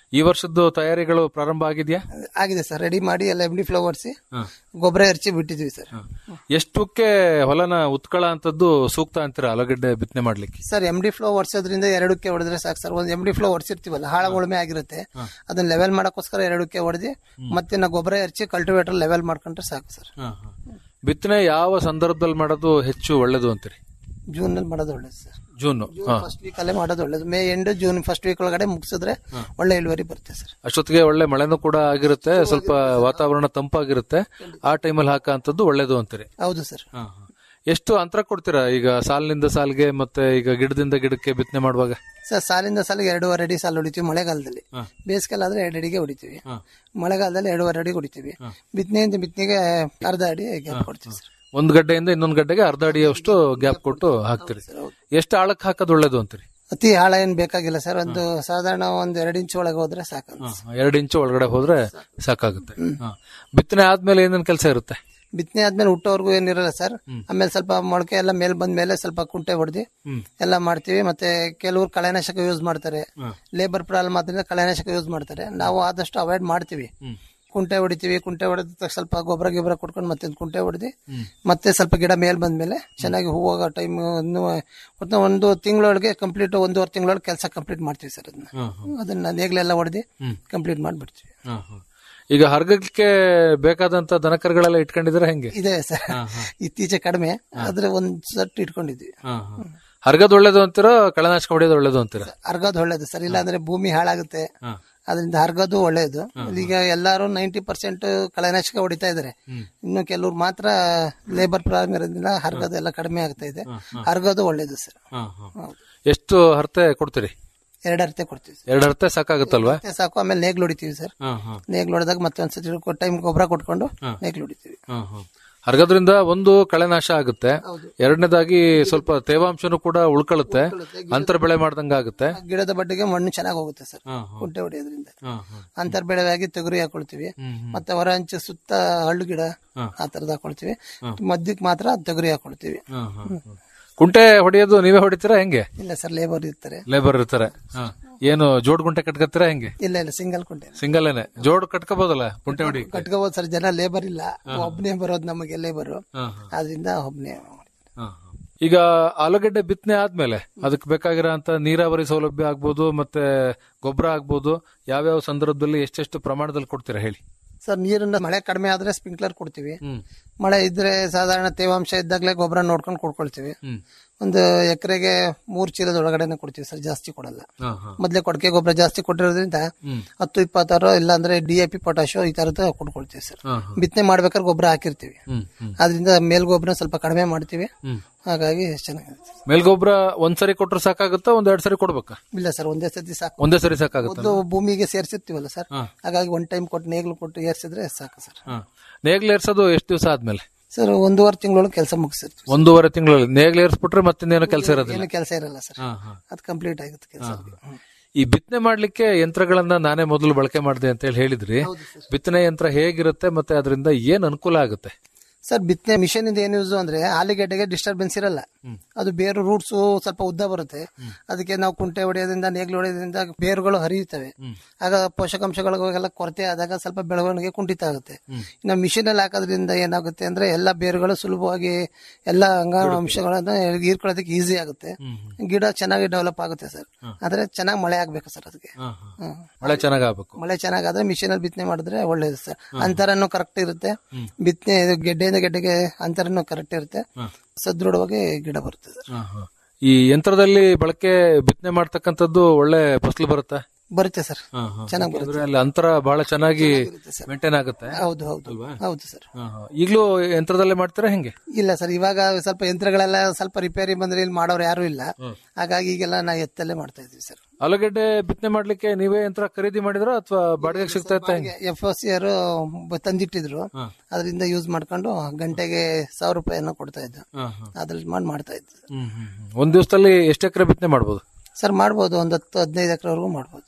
ಈ ವರ್ಷದ್ದು ತಯಾರಿಗಳು ಪ್ರಾರಂಭ ಆಗಿದೆಯಾ ಆಗಿದೆ ಸರ್ ರೆಡಿ ಮಾಡಿ ಎಲ್ಲ ಎಮ್ ಡಿ ಫ್ಲವರ್ಸಿ ಗೊಬ್ಬರ ಎರಚಿ ಬಿಟ್ಟಿದ್ವಿ ಸರ್ ಎಷ್ಟಕ್ಕೆ ಹೊಲನ ಉತ್ಕಳ ಅಂತದ್ದು ಸೂಕ್ತ ಅಂತೀರ ಆಲೂಗಡ್ಡೆ ಬಿತ್ತನೆ ಮಾಡ್ಲಿಕ್ಕೆ ಸರ್ ಎಮ್ ಡಿ ಫ್ಲೋ ಹೊಡ್ಸೋದ್ರಿಂದ ಎರಡಕ್ಕೆ ಹೊಡೆದ್ರೆ ಸಾಕು ಸರ್ ಒಂದು ಎಮ್ ಡಿ ಫ್ಲೋ ಹೊಡ್ಸಿರ್ತೀವಲ್ಲ ಹಾಳ ಉಳುಮೆ ಆಗಿರುತ್ತೆ ಅದನ್ನ ಲೆವೆಲ್ ಮಾಡಕ್ಕೋಸ್ಕರ ಎರಡಕ್ಕೆ ಹೊಡೆದಿ ಮತ್ತೆ ನಾವು ಗೊಬ್ಬರ ಎರಚಿ ಕಲ್ಟಿವೇಟರ್ ಲೆವೆಲ್ ಮಾಡ್ಕೊಂಡ್ರೆ ಸಾಕು ಸರ್ ಬಿತ್ತನೆ ಯಾವ ಸಂದರ್ಭದಲ್ಲಿ ಮಾಡೋದು ಹೆಚ್ಚು ಒಳ್ಳೇದು ಅಂತೀರಿ ಜೂನ್ ನಲ್ಲಿ ಮಾಡೋದು ಒಳ್ಳೇದು ಸರ್ ಜೂನ್ ಫಸ್ಟ್ ವೀಕ್ ಅಲ್ಲೇ ಮಾಡೋದು ಒಳ್ಳೇದು May end June first week ಒಳಗಡೆ ಮುಗಿಸಿದ್ರೆ ಒಳ್ಳೆ ಇಳುವರಿ ಬರುತ್ತೆ ಸರ್ ಅಷ್ಟೊತ್ತಿಗೆ ಒಳ್ಳೆ ಮಳೆನೂ ಕೂಡ ಆಗಿರುತ್ತೆ ಸ್ವಲ್ಪ ವಾತಾವರಣ ತಂಪಾಗಿರುತ್ತೆ ಆ ಟೈಮಲ್ಲಿ ಹಾಕಂತದ್ದು ಒಳ್ಳೇದು ಅಂತೀರಿ ಹೌದು ಸರ್ ಎಷ್ಟು ಅಂತರ ಕೊಡ್ತೀರಾ ಈಗ ಸಾಲಿನಿಂದ ಸಾಲಿಗೆ ಮತ್ತೆ ಈಗ ಗಿಡದಿಂದ ಗಿಡಕ್ಕೆ ಬಿತ್ತನೆ ಮಾಡುವಾಗ ಸರ್ ಸಾಲಿಂದ ಸಾಲಿಗೆ ಎರಡೂವರೆ ಅಡಿ ಸಾಲು ಹೊಡಿತೀವಿ ಮಳೆಗಾಲದಲ್ಲಿ ಬೇಸಿಗೆಲ್ಲ ಆದ್ರೆ ಎರಡು ಅಡಿಗೆ ಹೊಡಿತೀವಿ ಮಳೆಗಾಲದಲ್ಲಿ ಎರಡೂವರೆ ಅಡಿ ಹೊಡಿತೀವಿ ಬಿತ್ತನೆಯಿಂದ ಬಿತ್ತನೆಗೆ ಅರ್ಧ ಅಡಿ ಗ್ಯಾಪ್ ಕೊಡ್ತೀವಿ ಸರ್ ಒಂದ್ ಗಡ್ಡೆಯಿಂದ ಇನ್ನೊಂದ್ ಗಡ್ಡೆಗೆ ಅರ್ಧ ಅಡಿಯಷ್ಟು ಗ್ಯಾಪ್ ಕೊಟ್ಟು ಹಾಕ್ತಿರಿ ಎಷ್ಟು ಆಳಕ್ಕೆ ಹಾಕೋದು ಒಳ್ಳೇದು ಅಂತೀರಿ ಅತಿ ಆಳ ಏನ್ ಬೇಕಾಗಿಲ್ಲ ಸರ್ ಒಂದು ಸಾಧಾರಣ ಒಂದ್ ಎರಡು ಇಂಚ್ ಒಳಗೆ ಹೋದ್ರೆ ಸಾಕು ಅನ್ಸುತ್ತೆ. ಎರಡು ಇಂಚು ಒಳಗಡೆ ಹೋದ್ರೆ ಸಾಕಾಗುತ್ತೆ ಹಾ. ಬಿತ್ತನೆ ಆದ್ಮೇಲೆ ಏನೇನ್ ಕೆಲಸ ಇರುತ್ತೆ ಬಿತ್ತನೆ ಆದ್ಮೇಲೆ ಹುಟ್ಟೋವರೆಗೂ ಏನಿರಲ್ಲ ಸರ್ ಆಮೇಲೆ ಸ್ವಲ್ಪ ಮೊಳಕೆ ಎಲ್ಲ ಮೇಲ್ ಬಂದ್ಮೇಲೆ ಸ್ವಲ್ಪ ಕುಂಟೆ ಹೊಡೆದಿ ಎಲ್ಲ ಮಾಡ್ತೀವಿ ಮತ್ತೆ ಕೆಲವರು ಕಳೆನಾಶಕ ಯೂಸ್ ಮಾಡ್ತಾರೆ ಲೇಬರ್ ಪ್ರಾಬ್ಲಮ್ ಆದ್ರಿಂದ ಕಳೆನಾಶಕ ಯೂಸ್ ಮಾಡ್ತಾರೆ ನಾವು ಆದಷ್ಟು ಅವಾಯ್ಡ್ ಮಾಡ್ತೀವಿ ಕುಂಟೆ ಹೊಡಿತೀವಿ ಕುಂಟೆ ಹೊಡೆದ ಸ್ವಲ್ಪ ಗೊಬ್ಬರ ಗಿಬ್ಬರ ಕೊಟ್ಕೊಂಡು ಮತ್ತೆ ಒಂದ್ ಕುಂಟೆ ಹೊಡೆದಿ ಮತ್ತೆ ಸ್ವಲ್ಪ ಗಿಡ ಮೇಲ್ ಬಂದ್ಮೇಲೆ ಚೆನ್ನಾಗಿ ಹೂವಾಗ ಟೈಮ್ ಒಟ್ಟು ಒಂದು ತಿಂಗಳೊಳಗೆ ಕಂಪ್ಲೀಟ್ ಒಂದೂವರೆ ತಿಂಗಳೊಳಗೆ ಕೆಲಸ ಕಂಪ್ಲೀಟ್ ಮಾಡ್ತೀವಿ ಸರ್ ಅದನ್ನ ಅದನ್ನ ನೇಗ್ಲೆಲ್ಲ ಹೊಡೆದಿ ಕಂಪ್ಲೀಟ್ ಮಾಡ್ಬಿಡ್ತೀವಿ ಈಗ ಹರ್ಗಕ್ಕೆ ಬೇಕಾದಂತ ದನಕರುಗಳೆಲ್ಲ ಇಟ್ಕೊಂಡಿದ್ರೆ ಹೆಂಗೆ ಇದೆ ಸರ್ ಇತ್ತೀಚೆ ಕಡಿಮೆ ಆದ್ರೆ ಒಂದ್ ಸಟ್ ಇಟ್ಕೊಂಡಿದ್ವಿ ಹರ್ಗದ್ ಒಳ್ಳೇದು ಅಂತೀರಾ ಕಳೆನಾಶಕ ಹೊಡೆಯೋದು ಒಳ್ಳೇದು ಅಂತೀರಾ ಅರ್ಗದ್ ಒಳ್ಳೇದು ಸರ್ ಇಲ್ಲ ಅಂದ್ರೆ ಭೂಮಿ ಹಾಳಾಗುತ್ತೆ ಅದರಿಂದ ಹರ್ಗದು ಒಳ್ಳೇದು ಈಗ ಎಲ್ಲಾರು ನೈಂಟಿ ಪರ್ಸೆಂಟ್ ಕಳೆನಾಶಕ ಹೊಡಿತಾ ಇದಾರೆ ಇನ್ನು ಕೆಲವ್ರು ಮಾತ್ರ ಲೇಬರ್ ಪ್ರಾಬ್ಲಮ್ ಇರೋದ್ರಿಂದ ಹರ್ಗದು ಎಲ್ಲ ಕಡಿಮೆ ಆಗ್ತಾ ಇದೆ ಹರ್ಗದು ಒಳ್ಳೇದು ಸರ್ ಎಷ್ಟು ಹರತೆ ಕೊಡ್ತೀರಿ ಎರಡು ಅರ್ತೆ ಕೊಡ್ತೀವಿ ಸರ್ ಎರಡು ಹರತೆ ಸಾಕಾಗುತ್ತಲ್ವಾ ಮತ್ತೆ ಸಾಕು ಆಮೇಲೆ ನೇಗ್ಲು ಹೊಡಿತೀವಿ ಸರ್ ನೇಗ್ಲು ಹೊಡೆದಾಗ ಮತ್ತೆ ಒಂದ್ಸತಿ ಟೈಮ್ ಗೊಬ್ಬರ ಕೊಟ್ಕೊಂಡು ನೇಗ್ಲು ಹೊಡಿತೀವಿ ಹರ್ಗದ್ರಿಂದ ಒಂದು ಕಳೆನಾಶ ಆಗುತ್ತೆ ಎರಡನೇದಾಗಿ ಸ್ವಲ್ಪ ತೇವಾಂಶನೂ ಕೂಡ ಉಳ್ಕೊಳ್ಳುತ್ತೆ ಅಂತರ ಬೆಳೆ ಮಾಡ್ದಂಗ ಆಗುತ್ತೆ ಆ ಗಿಡದ ಬಡ್ಡಿಗೆ ಮಣ್ಣು ಚೆನ್ನಾಗಿ ಹೋಗುತ್ತೆ ಸರ್ ಕುಂಟೆ ಹೊಡೆಯೋದ್ರಿಂದ ಅಂತರ್ ಬೆಳೆಯಾಗಿ ತೊಗರಿ ಹಾಕೊಳ್ತೀವಿ ಮತ್ತೆ ಹೊರ ಹಂಚು ಸುತ್ತ ಹಳ್ಳು ಗಿಡ ಆ ತರದ್ ಹಾಕೊಳ್ತೀವಿ ಮಧ್ಯಕ್ಕೆ ಮಾತ್ರ ತೊಗರಿ ಹಾಕೊಳ್ತೀವಿ ಕುಂಟೆ ಹೊಡೆಯೋದು ನೀವೇ ಹೊಡಿತೀರಾ ಹೆಂಗೆ ಇಲ್ಲ ಸರ್ ಲೇಬರ್ ಇರ್ತಾರೆ ಲೇಬರ್ ಇರ್ತಾರೆ ಏನು ಜೋಡ್ ಗುಂಟೆ ಕಟ್ಕತ್ತೀರಾ ಹೆಂಗೆ ಇಲ್ಲ ಇಲ್ಲ ಸಿಂಗಲ್ ಕುಂಟೆ ಸಿಂಗಲ್ಲೇನೆ ಜೋಡ್ ಕಟ್ಕೋಬಹುದಲ್ಲ ಕುಂಟೆ ಹೊಡಿ ಕಟ್ಕೋಬಹುದು ಸರ್ ಜನ ಲೇಬರ್ ಇಲ್ಲ ಒಬ್ನೇ ಬರೋದು ನಮಗೆ ಲೇಬರ್ ಆದ್ರಿಂದ ಒಬ್ನೇ ಈಗ ಆಲೂಗಡ್ಡೆ ಬಿತ್ತನೆ ಆದ್ಮೇಲೆ ಅದಕ್ಕೆ ಬೇಕಾಗಿರೋ ಅಂತ ನೀರಾವರಿ ಸೌಲಭ್ಯ ಆಗ್ಬೋದು ಮತ್ತೆ ಗೊಬ್ಬರ ಆಗ್ಬೋದು ಯಾವ್ಯಾವ ಸಂದರ್ಭದಲ್ಲಿ ಎಷ್ಟೆಷ್ಟು ಪ್ರಮಾಣದಲ್ಲಿ ಕೊಡ್ತೀರಾ ಹೇಳಿ ಸರ್ ನೀರನ್ನ ಮಳೆ ಕಡಿಮೆ ಆದ್ರೆ ಸ್ಪ್ರಿಂಕ್ಲರ್ ಕೊಡ್ತೀವಿ ಮಳೆ ಇದ್ರೆ ಸಾಧಾರಣ ತೇವಾಂಶ ಇದ್ದಾಗಲೇ ಗೊಬ್ಬರ ನೋಡ್ಕೊಂಡು ಕೊಡ್ಕೊಳ್ತೀವಿ ಒಂದು ಎಕರೆಗೆ ಮೂರ್ ಚೀಲದ ಒಳಗಡೆನೆ ಕೊಡ್ತೀವಿ ಸರ್ ಜಾಸ್ತಿ ಕೊಡಲ್ಲ ಮೊದ್ಲೇ ಕೊಡಕೆ ಗೊಬ್ಬರ ಜಾಸ್ತಿ ಕೊಟ್ಟಿರೋದ್ರಿಂದ ಹತ್ತು ಇಪ್ಪತ್ತಾರು ಇಲ್ಲ ಅಂದ್ರೆ ಡಿ ಎ ಪಿ ಪೊಟಾಶೋ ಈ ತರದ ಕೊಡ್ಕೊಳ್ತೀವಿ ಸರ್ ಬಿತ್ತನೆ ಮಾಡ್ಬೇಕಾದ್ರೆ ಗೊಬ್ಬರ ಹಾಕಿರ್ತೀವಿ ಅದರಿಂದ ಮೇಲ್ ಗೊಬ್ಬರ ಸ್ವಲ್ಪ ಕಡಿಮೆ ಮಾಡ್ತೀವಿ ಹಾಗಾಗಿ ಚೆನ್ನಾಗಿರುತ್ತೆ ಮೇಲ್ಗೊಬ್ಬರ ಒಂದ್ಸರಿ ಕೊಟ್ರೆ ಸಾಕಾಗುತ್ತಾ ಒಂದ್ ಎರಡ್ ಸರಿ ಕೊಡ್ಬೇಕಾ ಇಲ್ಲ ಸರ್ ಒಂದೇ ಸತಿ ಸಾಕು ಒಂದೇ ಸರಿ ಸಾಕಾಗುತ್ತಾ ಒಂದು ಭೂಮಿಗೆ ಸೇರ್ಸಿರ್ತೀವಲ್ಲ ಸರ್ ಹಾಗಾಗಿ ಒಂದ್ ಟೈಮ್ ಕೊಟ್ಟು ನೇಗ್ಲು ಕೊಟ್ಟು ಏರ್ಸಿದ್ರೆ ಸಾಕು ಸರ್ ನೇಗ್ಲೇರ್ಸೋದು ಎಷ್ಟು ದಿವಸ ಆದ್ಮೇಲೆ ಸರ್ ಒಂದೂವರೆ ತಿಂಗಳೊಳಗೆ ಕೆಲಸ ಮುಗಿಸಿರ್ತೀವಿ ಒಂದೂವರೆ ತಿಂಗಳಲ್ಲಿ ನೇಗ್ಲೇರ್ಸ್ಬಿಟ್ರೆ ಮತ್ತಿನ್ನೇನು ಕೆಲಸ ಇರೋದಿಲ್ಲ ಏನು ಕೆಲಸ ಇರಲ್ಲ ಸರ್ ಅದು ಕಂಪ್ಲೀಟ್ ಆಗುತ್ತೆ ಕೆಲಸ ಈ ಬಿತ್ತನೆ ಮಾಡ್ಲಿಕ್ಕೆ ಯಂತ್ರಗಳನ್ನ ನಾನೇ ಮೊದಲು ಬಳಕೆ ಮಾಡಿದೆ ಅಂತ ಹೇಳಿ ಹೇಳಿದ್ರಿ ಬಿತ್ತನೆ ಯಂತ್ರ ಹೇಗಿರುತ್ತೆ ಮತ್ತೆ ಅದರಿಂದ ಏನ್ ಅನುಕೂಲ ಆಗುತ್ತೆ ಸರ್ ಬಿತ್ತನೆ ಮಿಷನ್ ಇಂದ ಏನ್ ಯೂಸ್ ಅಂದ್ರೆ ಆಲೂಗೆಡ್ಡೆಗೆ ಡಿಸ್ಟರ್ಬೆನ್ಸ್ ಇರಲ್ಲ ಅದು ಬೇರು ರೂಟ್ಸ್ ಸ್ವಲ್ಪ ಉದ್ದ ಬರುತ್ತೆ ಅದಕ್ಕೆ ನಾವು ಕುಂಟೆ ಹೊಡೆಯೋದ್ರಿಂದ ನೇಗ್ಲು ಹೊಡೆಯೋದ್ರಿಂದ ಬೇರುಗಳು ಹರಿಯುತ್ತವೆ ಆಗ ಪೋಷಕಾಂಶಗಳಿಗೆಲ್ಲ ಕೊರತೆ ಆದಾಗ ಸ್ವಲ್ಪ ಬೆಳವಣಿಗೆ ಕುಂಠಿತ ಆಗುತ್ತೆ ಇನ್ನು ಮಿಷಿನ್ ಅಲ್ಲಿ ಹಾಕೋದ್ರಿಂದ ಏನಾಗುತ್ತೆ ಅಂದ್ರೆ ಎಲ್ಲ ಬೇರುಗಳು ಸುಲಭವಾಗಿ ಎಲ್ಲ ಅಂಗಾಂಶಗಳನ್ನ ಹೀರ್ಕೊಳ್ಳೋದಕ್ಕೆ ಈಸಿ ಆಗುತ್ತೆ ಗಿಡ ಚೆನ್ನಾಗಿ ಡೆವಲಪ್ ಆಗುತ್ತೆ ಸರ್ ಆದ್ರೆ ಚೆನ್ನಾಗಿ ಮಳೆ ಆಗ್ಬೇಕು ಸರ್ ಅದಕ್ಕೆ ಹ್ಮ್. ಮಳೆ ಚೆನ್ನಾಗ್ ಆಗ್ಬೇಕು ಮಳೆ ಚೆನ್ನಾಗಾದ್ರೆ ಮಿಷಿನ್ ಅಲ್ಲಿ ಬಿತ್ತನೆ ಮಾಡಿದ್ರೆ ಒಳ್ಳೇದು ಸರ್ ಅಂತರನು ಕರೆಕ್ಟ್ ಇರುತ್ತೆ ಬಿತ್ತನೆ ಇದು ಗೆಡ್ಡೆಯಿಂದ ಗೆಡ್ಡೆಗೆ ಅಂತರನು ಕರೆಕ್ಟ್ ಇರುತ್ತೆ ಸದೃಢವಾಗಿ ಗಿಡ ಬರುತ್ತೆ ಸರ್ ಈ ಯಂತ್ರದಲ್ಲಿ ಬಳಕೆ ಬಿತ್ತನೆ ಮಾಡ್ತಕ್ಕಂಥದ್ದು ಒಳ್ಳೆ ಫಸಲು ಬರುತ್ತಾ ಬರುತ್ತೆ ಸರ್ ಚೆನ್ನಾಗಿ ಬರುತ್ತೆ ಅಂದ್ರೆ ಅಲ್ಲಿ ಅಂತರ ಬಹಳ ಚೆನ್ನಾಗಿ ಮೇಂಟೈನ್ ಆಗುತ್ತೆ ಹೌದು ಹೌದು ಹೌದು ಸರ್ ಈಗಲೂ ಯಂತ್ರದಲ್ಲೇ ಮಾಡ್ತೀರಾ ಹೆಂಗೆ ಇಲ್ಲ ಸರ್ ಇವಾಗ ಸ್ವಲ್ಪ ಯಂತ್ರಗಳೆಲ್ಲ ಸ್ವಲ್ಪ ರಿಪೇರಿ ಬಂದ್ರೆ ಇಲ್ಲಿ ಮಾಡೋರು ಯಾರು ಇಲ್ಲ ಹಾಗಾಗಿ ಈಗೆಲ್ಲ ನಾ ಎತ್ತಲ್ಲೇ ಮಾಡ್ತಾ ಇದ್ವಿ ಸರ್ ಆಲೂಗಡ್ಡೆ ಬಿತ್ತನೆ ಮಾಡ್ಲಿಕ್ಕೆ ನೀವೇ ಯಂತ್ರ ಖರೀದಿ ಮಾಡಿದ್ರ ಅಥವಾ ಬಾಡಿಗೆಗೆ ಸಿಗ್ತಾ ಇತ್ತ ಹೆಂಗೆ ಎಫ್ ಎಸ್ ಸಿ ಅವರು ತಂದಿಟ್ಟಿದ್ರು ಅದರಿಂದ ಯೂಸ್ ಮಾಡ್ಕೊಂಡು ಗಂಟೆಗೆ ಸಾವಿರ ರೂಪಾಯಿನ ಕೊಡ್ತಾ ಇದ್ದು ಅದ್ರಲ್ಲಿ ಮಾಡಿ ಮಾಡ್ತಾ ಇದ್ದು ಒಂದ್ ದಿವಸದಲ್ಲಿ ಎಷ್ಟು ಎಕರೆ ಬಿತ್ತನೆ ಮಾಡ್ಬೋದು ಸರ್ ಮಾಡ್ಬೋದು ಒಂದ್ ಹತ್ತು ಹದಿನೈದು ಎಕರೆವರೆಗೂ ಮಾಡ್ಬೋದು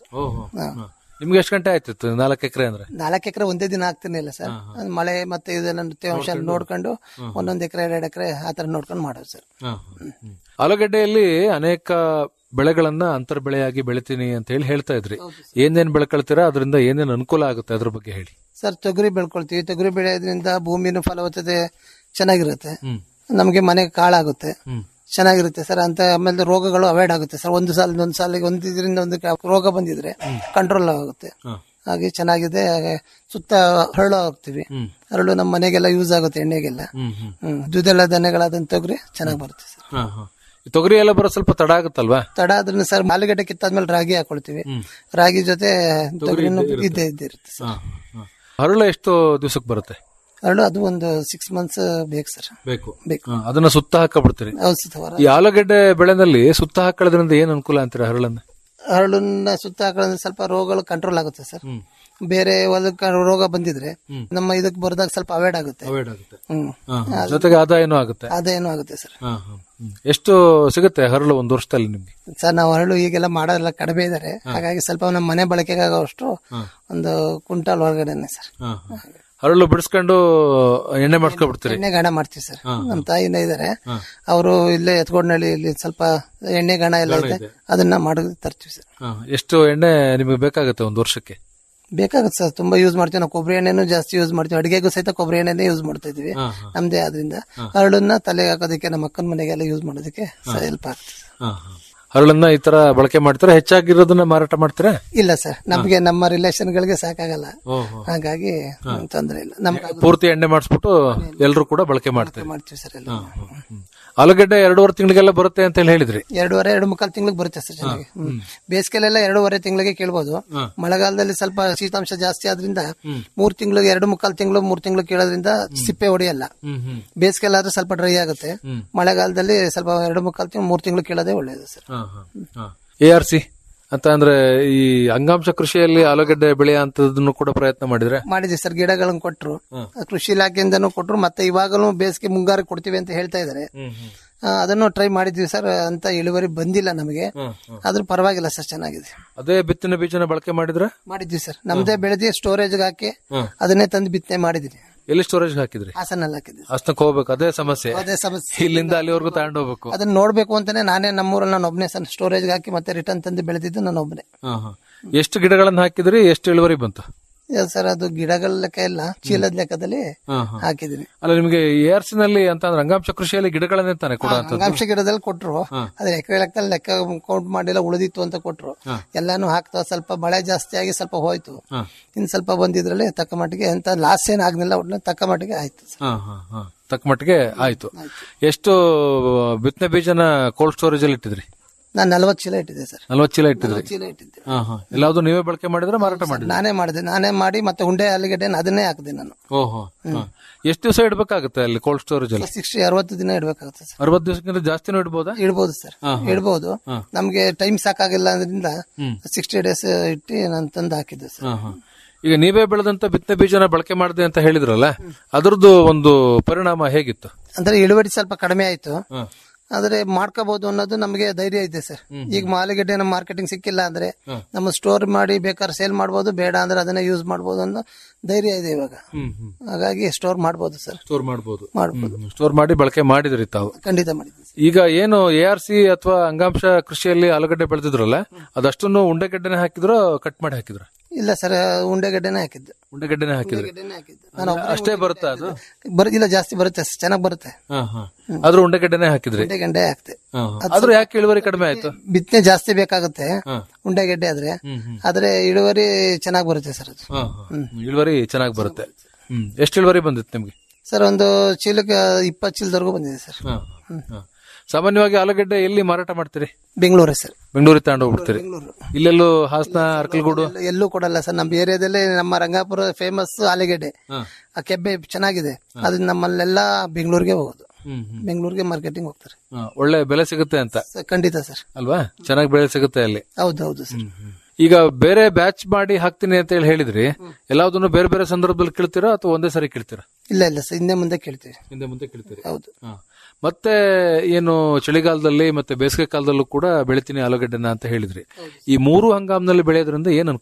ನಿಮ್ಗೆ ಎಷ್ಟು ಗಂಟೆ ಆಯ್ತಿತ್ತು ನಾಲ್ಕು ಎಕರೆ ಅಂದ್ರೆ ನಾಲ್ಕು ಎಕರೆ ಒಂದೇ ದಿನ ಆಗ್ತಾನೆ ಇಲ್ಲ ಸರ್ ಅದ್ ಮಳೆ ಮತ್ತೆ ಇದೆಲ್ಲ ತೇವಾಂಶ ಎಲ್ಲ ನೋಡ್ಕೊಂಡು ಒಂದೊಂದ್ ಎಕರೆ ಎರಡು ಎಕರೆ ಆತರ ನೋಡ್ಕೊಂಡು ಮಾಡೋದು ಸರ್ ಆಲೂಗಡ್ಡೆಯಲ್ಲಿ ಅನೇಕ ಬೆಳೆಗಳನ್ನ ಅಂತರ್ ಬೆಳೆಯಾಗಿ ಬೆಳಿತೀನಿ ಅಂತ ಹೇಳಿ ಹೇಳ್ತಾ ಇದ್ರಿ ಏನೇನ್ ಬೆಳ್ಕೊಳ್ತೀರಾ ಅದರಿಂದ ಏನೇನ್ ಅನುಕೂಲ ಆಗುತ್ತೆ ಅದ್ರ ಬಗ್ಗೆ ಹೇಳಿ ಸರ್ ತೊಗರಿ ಬೆಳ್ಕೊಳ್ತೀವಿ ತೊಗರಿ ಬೆಳೆಯೋದ್ರಿಂದ ಭೂಮಿನ ಫಲವತ್ತತೆ ಚೆನ್ನಾಗಿರುತ್ತೆ ಹ್ಮ್ ನಮಗೆ ಮನೆಗೆ ಕಾಳಾಗುತ್ತೆ ಹ್ಮ್ ಚೆನ್ನಾಗಿರುತ್ತೆ ಸರ್ ಅಂತ ಆಮೇಲೆ ರೋಗಗಳು ಅವಾಯ್ಡ್ ಆಗುತ್ತೆ ಸರ್ ಒಂದು ಸಾಲ ಒಂದು ಸಾಲಿಗೆ ಒಂದು ಇದರಿಂದ ಒಂದು ರೋಗ ಬಂದಿದ್ರೆ ಕಂಟ್ರೋಲ್ ಆಗುತ್ತೆ ಹ. ಹಾಗೆ ಚೆನ್ನಾಗಿದೆ ಹಾಗೆ ಸುತ್ತ ಹರಳು ಹಾಕ್ತಿವಿ ಹ್ಮ್. ಹರಳು ನಮ್ಮ ಮನೆಗೆಲ್ಲ ಯೂಸ್ ಆಗುತ್ತೆ ಎಣ್ಣೆಗೆಲ್ಲ ಹ್ಮ್ ಹ್ಮ್ ಹ್ಮ್ ದ್ವಿದಳ ಧಾನ್ಯಗಳಾದಂತ ತೊಗರಿ ಚೆನ್ನಾಗಿ ಬರುತ್ತೆ ಸರ್ ಹ, ಹ. ಈ ತೊಗರಿ ಎಲ್ಲ ಬರೋ ಸ್ವಲ್ಪ ತಡ ಆಗುತ್ತಲ್ವಾ ತಡ ಆದ್ರೂ ಸರ್ ಆಲೂಗಡ್ಡೆ ಕಿತ್ತಾದ್ಮೇಲೆ ರಾಗಿ ಹಾಕೊಳ್ತೀವಿ ರಾಗಿ ಜೊತೆ ತೊಗರಿನೂ ಇದ್ದೇ ಇದ್ದೇ ಇರುತ್ತೆ ಸರ್ ಹ, ಹ. ಹರಳು ಎಷ್ಟು ದಿವಸಕ್ಕೆ ಬರುತ್ತೆ ಹರಳು ಅದು ಒಂದು ಸಿಕ್ಸ್ ಮಂತ್ಸ್ ಬೇಕು ಸರ್ ಬೇಕು ಬೇಕು ಹ, ಅದನ್ನ ಸುತ್ತ ಹಾಕಬಿಡ್ತೀರಿ ಔಷಧ ಈ ಆಲೂಗಡ್ಡೆ ಬೆಳೆನಲ್ಲಿ ಸುತ್ತ ಹಾಕೊಳ್ಳೋದ್ರಿಂದ ಏನ್ ಅನುಕೂಲ ಅಂತೀರಾ ಹರಳನ್ನ ಹರಳನ್ನ ಸುತ್ತ ಹಾಕೊಳ್ಳೋದ್ರಿಂದ ಸ್ವಲ್ಪ ರೋಗಗಳು ಕಂಟ್ರೋಲ್ ಆಗುತ್ತೆ ಸರ್ ಬೇರೆ ಹೊಲಕ್ಕೆ ರೋಗ ಬಂದಿದ್ರೆ ನಮ್ಮ ಇದಕ್ಕೆ ಬರದಾಗ ಸ್ವಲ್ಪ ಅವಾಯ್ಡ್ ಆಗುತ್ತೆ ಅವಾಯ್ಡ್ ಆಗುತ್ತೆ ಹ್ಮ್ ಹ, ಹ. ಜೊತೆಗೆ ಆದಾಯನೂ ಆಗುತ್ತೆ ಅದೇನು ಆಗುತ್ತೆ ಸರ್ ಹ, ಹ. ಹ್ಮ್. ಎಷ್ಟು ಸಿಗುತ್ತೆ ಹರಳು ಒಂದು ವರ್ಷದಲ್ಲಿ ನಿಮ್ಗೆ ಸರ್ ನಾವು ಹರಳು ಈಗೆಲ್ಲ ಮಾಡೋದೆಲ್ಲ ಕಡಿಮೆ ಇದಾರೆ ಹಾಗಾಗಿ ಸ್ವಲ್ಪ ನಮ್ಮ ಮನೆ ಬಳಕೆಗಾಗುವಷ್ಟು ಒಂದು ಕ್ವಿಂಟಾಲ್ ಒಳಗಡೆನೆ ಸರ್ ಹ, ಹ. ಹರಳು ಬಿಡಿಸ್ಕೊಂಡು ಎಣ್ಣೆ ಮಾಡ್ಸ್ಕೊಬಿಡ್ತೀರಿ ಎಣ್ಣೆ ಗಾಣ ಮಾಡ್ತೀವಿ ಸರ್ ನಮ್ಮ ತಾಯಿನ ಇದಾರೆ ಅವರು ಇಲ್ಲೇ ಎತ್ಕೊಂಡ್ನಳ್ಳಿ ಇಲ್ಲಿ ಸ್ವಲ್ಪ ಎಣ್ಣೆ ಗಾಣ ಎಲ್ಲ ಇದೆ ಅದನ್ನ ಮಾಡಿ ತರ್ತೀವಿ ಸರ್ ಹ, ಎಷ್ಟು ಎಣ್ಣೆ ನಿಮಗೆ ಬೇಕಾಗುತ್ತೆ ಒಂದು ವರ್ಷಕ್ಕೆ ಬೇಕಾಗುತ್ತೆ ಸರ್ ತುಂಬಾ ಯೂಸ್ ಮಾಡ್ತೀವಿ ನಾವು ಕೊಬ್ಬರಿ ಎಣ್ಣೆನೂ ಜಾಸ್ತಿ ಯೂಸ್ ಮಾಡ್ತೀವಿ ಅಡಿಗೆಗೂ ಸಹಿತ ಕೊಬ್ಬರಿ ಎಣ್ಣೆನೇ ಯೂಸ್ ಮಾಡ್ತಾ ಇದೀವಿ ನಮ್ದೇ ಆದ್ರಿಂದ ಹರಳನ್ನ ತಲೆಗೆ ಹಾಕೋದಕ್ಕೆ ನಮ್ಮ ಅಕ್ಕನ ಮನೆಗೆಲ್ಲ ಯೂಸ್ ಮಾಡೋದಕ್ಕೆ ಹೆಲ್ಪ್ ಆಗ್ತದೆ ಹ, ಹ. ಹರಳನ್ನ ಈ ತರ ಬಳಕೆ ಮಾಡ್ತೀರಾ ಹೆಚ್ಚಾಗಿರೋದನ್ನ ಮಾರಾಟ ಮಾಡ್ತೀರಾ ಇಲ್ಲ ಸರ್ ನಮ್ಗೆ ನಮ್ಮ ರಿಲೇಷನ್ ಗಳಿಗೆ ಸಾಕಾಗಲ್ಲ ಓಹೋ. ಹಾಗಾಗಿ ತೊಂದರೆ ಇಲ್ಲ ನಮ್ಗೆ ಪೂರ್ತಿ ಎಣ್ಣೆ ಮಾಡಿಸ್ಬಿಟ್ಟು ಎಲ್ಲರೂ ಕೂಡ ಬಳಕೆ ಮಾಡ್ತೀರಿ ಮಾಡ್ತೀವಿ ಸರ್ ಎಲ್ಲ ಹ್ಮ್. ಆಲೂಗಡ್ಡೆ ಎರಡೂವರೆ ತಿಂಗಳಿಗೆಲ್ಲ ಬರುತ್ತೆ ಅಂತ ಹೇಳಿ ಹೇಳಿದ್ರಿ ಎರಡೂವರೆ ಎರಡು ಮುಕ್ಕಾಲು ತಿಂಗಳಿಗೆ ಬರುತ್ತೆ ಸರ್ ಚೆನ್ನಾಗಿ ಹ್ಮ್. ಬೇಸಿಗೆಲೆಲ್ಲ ಎರಡೂವರೆ ತಿಂಗಳಿಗೆ ಕೇಳ್ಬೋದು ಮಳೆಗಾಲದಲ್ಲಿ ಸ್ವಲ್ಪ ಶೀತಾಂಶ ಜಾಸ್ತಿ ಆದ್ರಿಂದ ಮೂರ್ ತಿಂಗಳಿಗೆ ಎರಡು ಮುಕ್ಕಾಲು ತಿಂಗಳು ಮೂರ್ ತಿಂಗಳು ಕೇಳೋದ್ರಿಂದ ಸಿಪ್ಪೆ ಹೊಡೆಯಲ್ಲ ಬೇಸಿಗೆಲ್ಲಾದ್ರೆ ಸ್ವಲ್ಪ ಡ್ರೈ ಆಗುತ್ತೆ ಮಳೆಗಾಲದಲ್ಲಿ ಸ್ವಲ್ಪ ಎರಡು ಮುಕ್ಕಾಲು ತಿಂಗಳು ಮೂರ್ ತಿಂಗಳು ಕೇಳೋದೇ ಒಳ್ಳೆಯದು ಸರ್ ಎ ಆರ್ ಸಿ ಅಂತ ಅಂದ್ರೆ ಈ ಅಂಗಾಂಶ ಕೃಷಿಯಲ್ಲಿ ಆಲೂಗಡ್ಡೆ ಬೆಳೆಯ ಅಂತದನ್ನು ಕೂಡ ಪ್ರಯತ್ನ ಮಾಡಿದ್ರೆ ಮಾಡಿದ್ವಿ ಸರ್ ಗಿಡಗಳನ್ನ ಕೊಟ್ರು ಕೃಷಿ ಇಲಾಖೆಯಿಂದನೂ ಕೊಟ್ರು ಮತ್ತೆ ಇವಾಗಲೂ ಬೇಸಿಗೆ ಮುಂಗಾರು ಕೊಡ್ತೀವಿ ಅಂತ ಹೇಳ್ತಾ ಇದಾರೆ ಆ, ಅದನ್ನು ಟ್ರೈ ಮಾಡಿದ್ವಿ ಸರ್ ಅಂತ ಇಳುವರಿ ಬಂದಿಲ್ಲ ನಮಗೆ ಆದ್ರೂ ಪರವಾಗಿಲ್ಲ ಸರ್ ಚೆನ್ನಾಗಿದೆ ಅದೇ ಬಿತ್ತನೆ ಬೀಜನ ಬಳಕೆ ಮಾಡಿದ್ರೆ ಮಾಡಿದ್ವಿ ಸರ್ ನಮ್ದೇ ಬೆಳೆದಿ ಸ್ಟೋರೇಜ್ ಹಾಕಿ ಅದನ್ನೇ ತಂದು ಬಿತ್ತನೆ ಮಾಡಿದೀನಿ ಎಲ್ಲಿ ಸ್ಟೋರೇಜ್ ಹಾಕಿದ್ರಿ ಹಾಸನಲ್ಲಿ ಹಾಕಿದ್ವಿ ಅಷ್ಟಕ್ಕೆ ಹೋಗ್ಬೇಕು ಅದೇ ಸಮಸ್ಯೆ ಅದೇ ಸಮಸ್ಯೆ ಇಲ್ಲಿಂದ ಅಲ್ಲಿವರೆಗೂ ತಗೊಂಡು ಹೋಗ್ಬೇಕು ಅದನ್ನ ನೋಡ್ಬೇಕು ಅಂತಾನೆ ನಾನೇ ನಮ್ಮೂರಲ್ಲಿ ನಾನು ಒಬ್ಬನೇ ಸರ್ ಸ್ಟೋರೇಜ್ ಹಾಕಿ ಮತ್ತೆ ರಿಟರ್ನ್ ತಂದು ಬೆಳೆದಿದ್ದು ನಾನು ಒಬ್ಬನೇ ಹ, ಹ. ಎಷ್ಟು ಗಿಡಗಳನ್ನ ಹಾಕಿದ್ರಿ ಎಷ್ಟು ಇಳುವರಿ ಬಂತು ಸರ್ ಅದು ಗಿಡಗಳ ಲೆಕ್ಕ ಇಲ್ಲ ಚೀಲದ ಲೆಕ್ಕದಲ್ಲಿ ಹ, ಹ. ಹಾಕಿದೀನಿ ಅಲ್ಲ ನಿಮ್ಗೆ ಎ ಆರ್ ಸಿ ನಲ್ಲಿ ಅಂತ ಅಂದ್ರೆ ಅಂಗಾಂಶ ಕೃಷಿಯಲ್ಲಿ ಗಿಡಗಳನ್ನೇ ತಾನೆ ಕೂಡ ಅಂಗಾಂಶ ಗಿಡದಲ್ಲಿ ಕೊಟ್ರು ಅದ್ರ ಎಕರೆ ಲೆಕ್ಕದಲ್ಲಿ ಲೆಕ್ಕ ಕೌಂಟ್ ಮಾಡಿಲ್ಲ ಉಳಿದಿತ್ತು ಅಂತ ಕೊಟ್ರು ಎಲ್ಲಾನು ಹಾಕ್ತಾ ಸ್ವಲ್ಪ ಮಳೆ ಜಾಸ್ತಿ ಆಗಿ ಸ್ವಲ್ಪ ಹೋಯ್ತು ಇನ್ ಸ್ವಲ್ಪ ಬಂದಿದ್ರಲ್ಲಿ ತಕ್ಕ ಮಟ್ಟಿಗೆ ಎಂತ ಲಾಸ್ ಏನ್ ಆಗ್ಲಿಲ್ಲ ಒಟ್ನಲ್ಲಿ ತಕ್ಕ ಮಟ್ಟಿಗೆ ಆಯ್ತು ಸರ್. ತಕ್ಕ ಮಟ್ಟಿಗೆ ಆಯ್ತು ಎಷ್ಟು ಬಿತ್ತನೆ ಬೀಜನ ಕೋಲ್ಡ್ ಸ್ಟೋರೇಜ್ ಅಲ್ಲಿ ಇಟ್ಟಿದ್ರಿ ನಾನ್ ನಲ್ವತ್ತು ಚೀಲ ಇಟ್ಟಿದ್ದೆ ಸರ್ ನಲ್ವತ್ತು ಚೀಲ ಇಟ್ಟಿದ್ರಿ ಚೀಲ ಇಟ್ಟಿದ್ದೆ ಹಾ ಹಾ ಎಲ್ಲಾವುದು ನೀವೇ ಬಳಕೆ ಮಾಡಿದ್ರೆ ಮಾರಾಟ ಮಾಡಿದ್ರಿ ನಾನೇ ಮಾಡಿದೆ ನಾನೇ ಮಾಡಿ ಮತ್ತೆ ಹುಂಡೆ ಆಲೂಗಡ್ಡೆ ಅದನ್ನೇ ಹಾಕಿದೆ ನಾನು ಓಹೋ ಹಾ. ಎಷ್ಟು ದಿವಸ ಇಡ್ಬೇಕಾಗುತ್ತೆ ಅಲ್ಲಿ ಕೋಲ್ಡ್ ಸ್ಟೋರೇಜ್ ಅಲ್ಲಿ ಸಿಕ್ಸ್ಟಿ ಅರವತ್ತು ದಿನ ಇಡ್ಬೇಕಾಗುತ್ತೆ ಸರ್ ಅರವತ್ತು ದಿವಸಕ್ಕಿಂತ ಜಾಸ್ತಿನೂ ಇಡ್ಬೋದಾ ಇಡ್ಬೋದು ಸರ್ ಇಡ್ಬೋದು ನಮ್ಗೆ ಟೈಮ್ ಸಾಕಾಗಿಲ್ಲ ಅಂದ್ರಿಂದ ಸಿಕ್ಸ್ಟಿ ಡೇಸ್ ಇಟ್ಟು ನಾನು ತಂದು ಹಾಕಿದ್ದೆ ಸರ್ ಹಾ, ಹಾ. ಈಗ ನೀವೇ ಬೆಳೆದಂತ ಬಿತ್ತನೆ ಬೀಜನ ಬಳಕೆ ಮಾಡಿದೆ ಅಂತ ಹೇಳಿದ್ರಲ್ಲ ಅದ್ರದ್ದು ಒಂದು ಪರಿಣಾಮ ಹೇಗಿತ್ತು ಅಂದ್ರೆ ಇಳುವರಿ ಸ್ವಲ್ಪ ಕಡಿಮೆ ಆಯ್ತು ಆದ್ರೆ ಮಾಡ್ಕೋಬಹುದು ಅನ್ನೋದು ನಮಗೆ ಧೈರ್ಯ ಇದೆ ಸರ್ ಈಗ ಮಾಲೂಗಡ್ಡೆ ನಮ್ಮ ಮಾರ್ಕೆಟಿಂಗ್ ಸಿಕ್ಕಿಲ್ಲ ಅಂದ್ರೆ ನಮ್ಮ ಸ್ಟೋರ್ ಮಾಡಿ ಬೇಕಾದ್ರೆ ಸೇಲ್ ಮಾಡ್ಬೋದು ಬೇಡ ಅಂದ್ರೆ ಅದನ್ನೇ ಯೂಸ್ ಮಾಡ್ಬೋದು ಅನ್ನೋ ಧೈರ್ಯ ಇದೆ ಇವಾಗ ಹಾಗಾಗಿ ಸ್ಟೋರ್ ಮಾಡ್ಬೋದು ಸರ್ ಸ್ಟೋರ್ ಮಾಡಬಹುದು ಮಾಡ್ಬೋದು ಸ್ಟೋರ್ ಮಾಡಿ ಬಳಕೆ ಮಾಡಿದ್ರಿ ತಾವು ಖಂಡಿತ ಮಾಡಿದ್ದೀನಿ ಸರ್. ಈಗ ಏನು ಎ ಆರ್ ಸಿ ಅಥವಾ ಅಂಗಾಂಶ ಕೃಷಿಯಲ್ಲಿ ಆಲೂಗಡ್ಡೆ ಬೆಳೆದಿದ್ರಲ್ಲ ಅದಷ್ಟನ್ನು ಉಂಡೆಗಡ್ಡೆನೆ ಹಾಕಿದ್ರು ಕಟ್ ಮಾಡಿ ಹಾಕಿದ್ರು ಇಲ್ಲ ಸರ್ ಉಂಡೆಗಡ್ಡೆನೇ ಹಾಕಿದ್ದು ಉಂಡೆಗಡ್ಡೆನೆ ಹಾಕಿದ್ರಿ ಉಂಡೆಗಡ್ಡೆನೇ ಹಾಕಿದ್ದು ನಾನು ಒಬ್ಬನೇ ಅಷ್ಟೇ ಬರುತ್ತಾ ಅದು ಬರ ಇಲ್ಲ ಜಾಸ್ತಿ ಬರುತ್ತೆ ಸರ್ ಚೆನ್ನಾಗಿ ಬರುತ್ತೆ ಹಾ, ಹಾ. ಆದ್ರೂ ಉಂಡೆಗಡ್ಡೆನೆ ಹಾಕಿದ್ರಿ ಉಂಡೆಗಡ್ಡೆ ಹಾಕ್ತೆ ಹಾ, ಹಾ. ಆದ್ರೂ ಯಾಕೆ ಇಳುವರಿ ಕಡಿಮೆ ಆಯ್ತು ಬಿತ್ತನೆ ಜಾಸ್ತಿ ಬೇಕಾಗುತ್ತೆ ಉಂಡೆಗಡ್ಡೆ ಆದ್ರೆ ಆದ್ರೆ ಇಳುವರಿ ಚೆನ್ನಾಗಿ ಬರುತ್ತೆ ಸರ್ ಅದು ಹಾ, ಹಾ. ಇಳುವರಿ ಚೆನ್ನಾಗಿ ಬರುತ್ತೆ ಹ್ಮ್ ಎಷ್ಟು ಇಳುವರಿ ಬಂದಿತ್ತು ನಿಮ್ಗೆ ಸರ್ ಒಂದು ಚೀಲಕ್ಕೆ ಇಪ್ಪತ್ತು ಚೀಲದವರೆಗೂ ಬಂದಿದೆ ಸರ್ ಹಾ, ಹಾ. ಸಾಮಾನ್ಯವಾಗಿ ಆಲೂಗಡ್ಡೆ ಎಲ್ಲಿ ಮಾರಾಟ ಮಾಡ್ತೀರಿ ಬೆಂಗಳೂರೇ ಸರ್ ಬೆಂಗಳೂರಿಗೆ ತಗೊಂಡು ಹೋಗ್ಬಿಡ್ತೀರಿ ಇಲ್ಲೆಲ್ಲೂ ಹಾಸನ ಅರ್ಕಲ್ಗೂಡು ಎಲ್ಲ- ಎಲ್ಲೂ ಕೊಡಲ್ಲ ಸರ್ ನಮ್ಮ ಏರಿಯಾದಲ್ಲಿ ನಮ್ಮ ರಂಗಾಪುರ ಫೇಮಸ್ ಆಲೂಗೆಡ್ಡೆ ಆ ಕೆಬ್ಬೆ ಚೆನ್ನಾಗಿದೆ ಅದು ನಮ್ಮಲ್ಲೆಲ್ಲ ಬೆಂಗಳೂರಿಗೆ ಹೋಗೋದು ಹ್ಮ್, ಹ್ಮ್. ಬೆಂಗಳೂರಿಗೆ ಮಾರ್ಕೆಟಿಂಗ್ ಹೋಗ್ತಾರೆ ಹಾ, ಒಳ್ಳೆ ಬೆಲೆ ಸಿಗುತ್ತೆ ಅಂತ ಸರ್, ಖಂಡಿತ ಸರ್ ಅಲ್ವಾ ಚೆನ್ನಾಗಿ ಬೆಲೆ ಸಿಗುತ್ತೆ ಅಲ್ಲಿ ಹೌದು ಹೌದು ಸರ್ ಈಗ ಬೇರೆ ಬ್ಯಾಚ್ ಮಾಡಿ ಹಾಕ್ತೀನಿ ಅಂತ ಹೇಳಿ ಹೇಳಿದ್ರಿ ಎಲ್ಲಾವ್ದನ್ನು ಬೇರೆ ಬೇರೆ ಸಂದರ್ಭದಲ್ಲಿ ಕೇಳ್ತೀರಾ ಅಥವಾ ಒಂದೇ ಸರಿ ಕೇಳ್ತೀರಾ ಇಲ್ಲ ಇಲ್ಲ ಸರ್ ಹಿಂದೆ ಮುಂದೆ ಕೇಳ್ತೀವಿ ಹಿಂದೆ ಮುಂದೆ ಕೇಳ್ತೀರಿ ಹೌದು ಹಾ. ಮತ್ತೆ ಏನು ಚಳಿಗಾಲದಲ್ಲಿ ಮತ್ತೆ ಬೇಸಿಗೆ ಕಾಲದಲ್ಲೂ ಕೂಡ ಬೆಳಿತೀನಿ ಆಲೂಗಡ್ಡೆನ ಅಂತ ಹೇಳಿದ್ರಿ ಈ ಮೂರು ಹಂಗಾಮ್ನಲ್ಲಿ ಬೆಳೆಯೋದ್ರಿಂದ ಏನ್ ಅನುಕೂಲ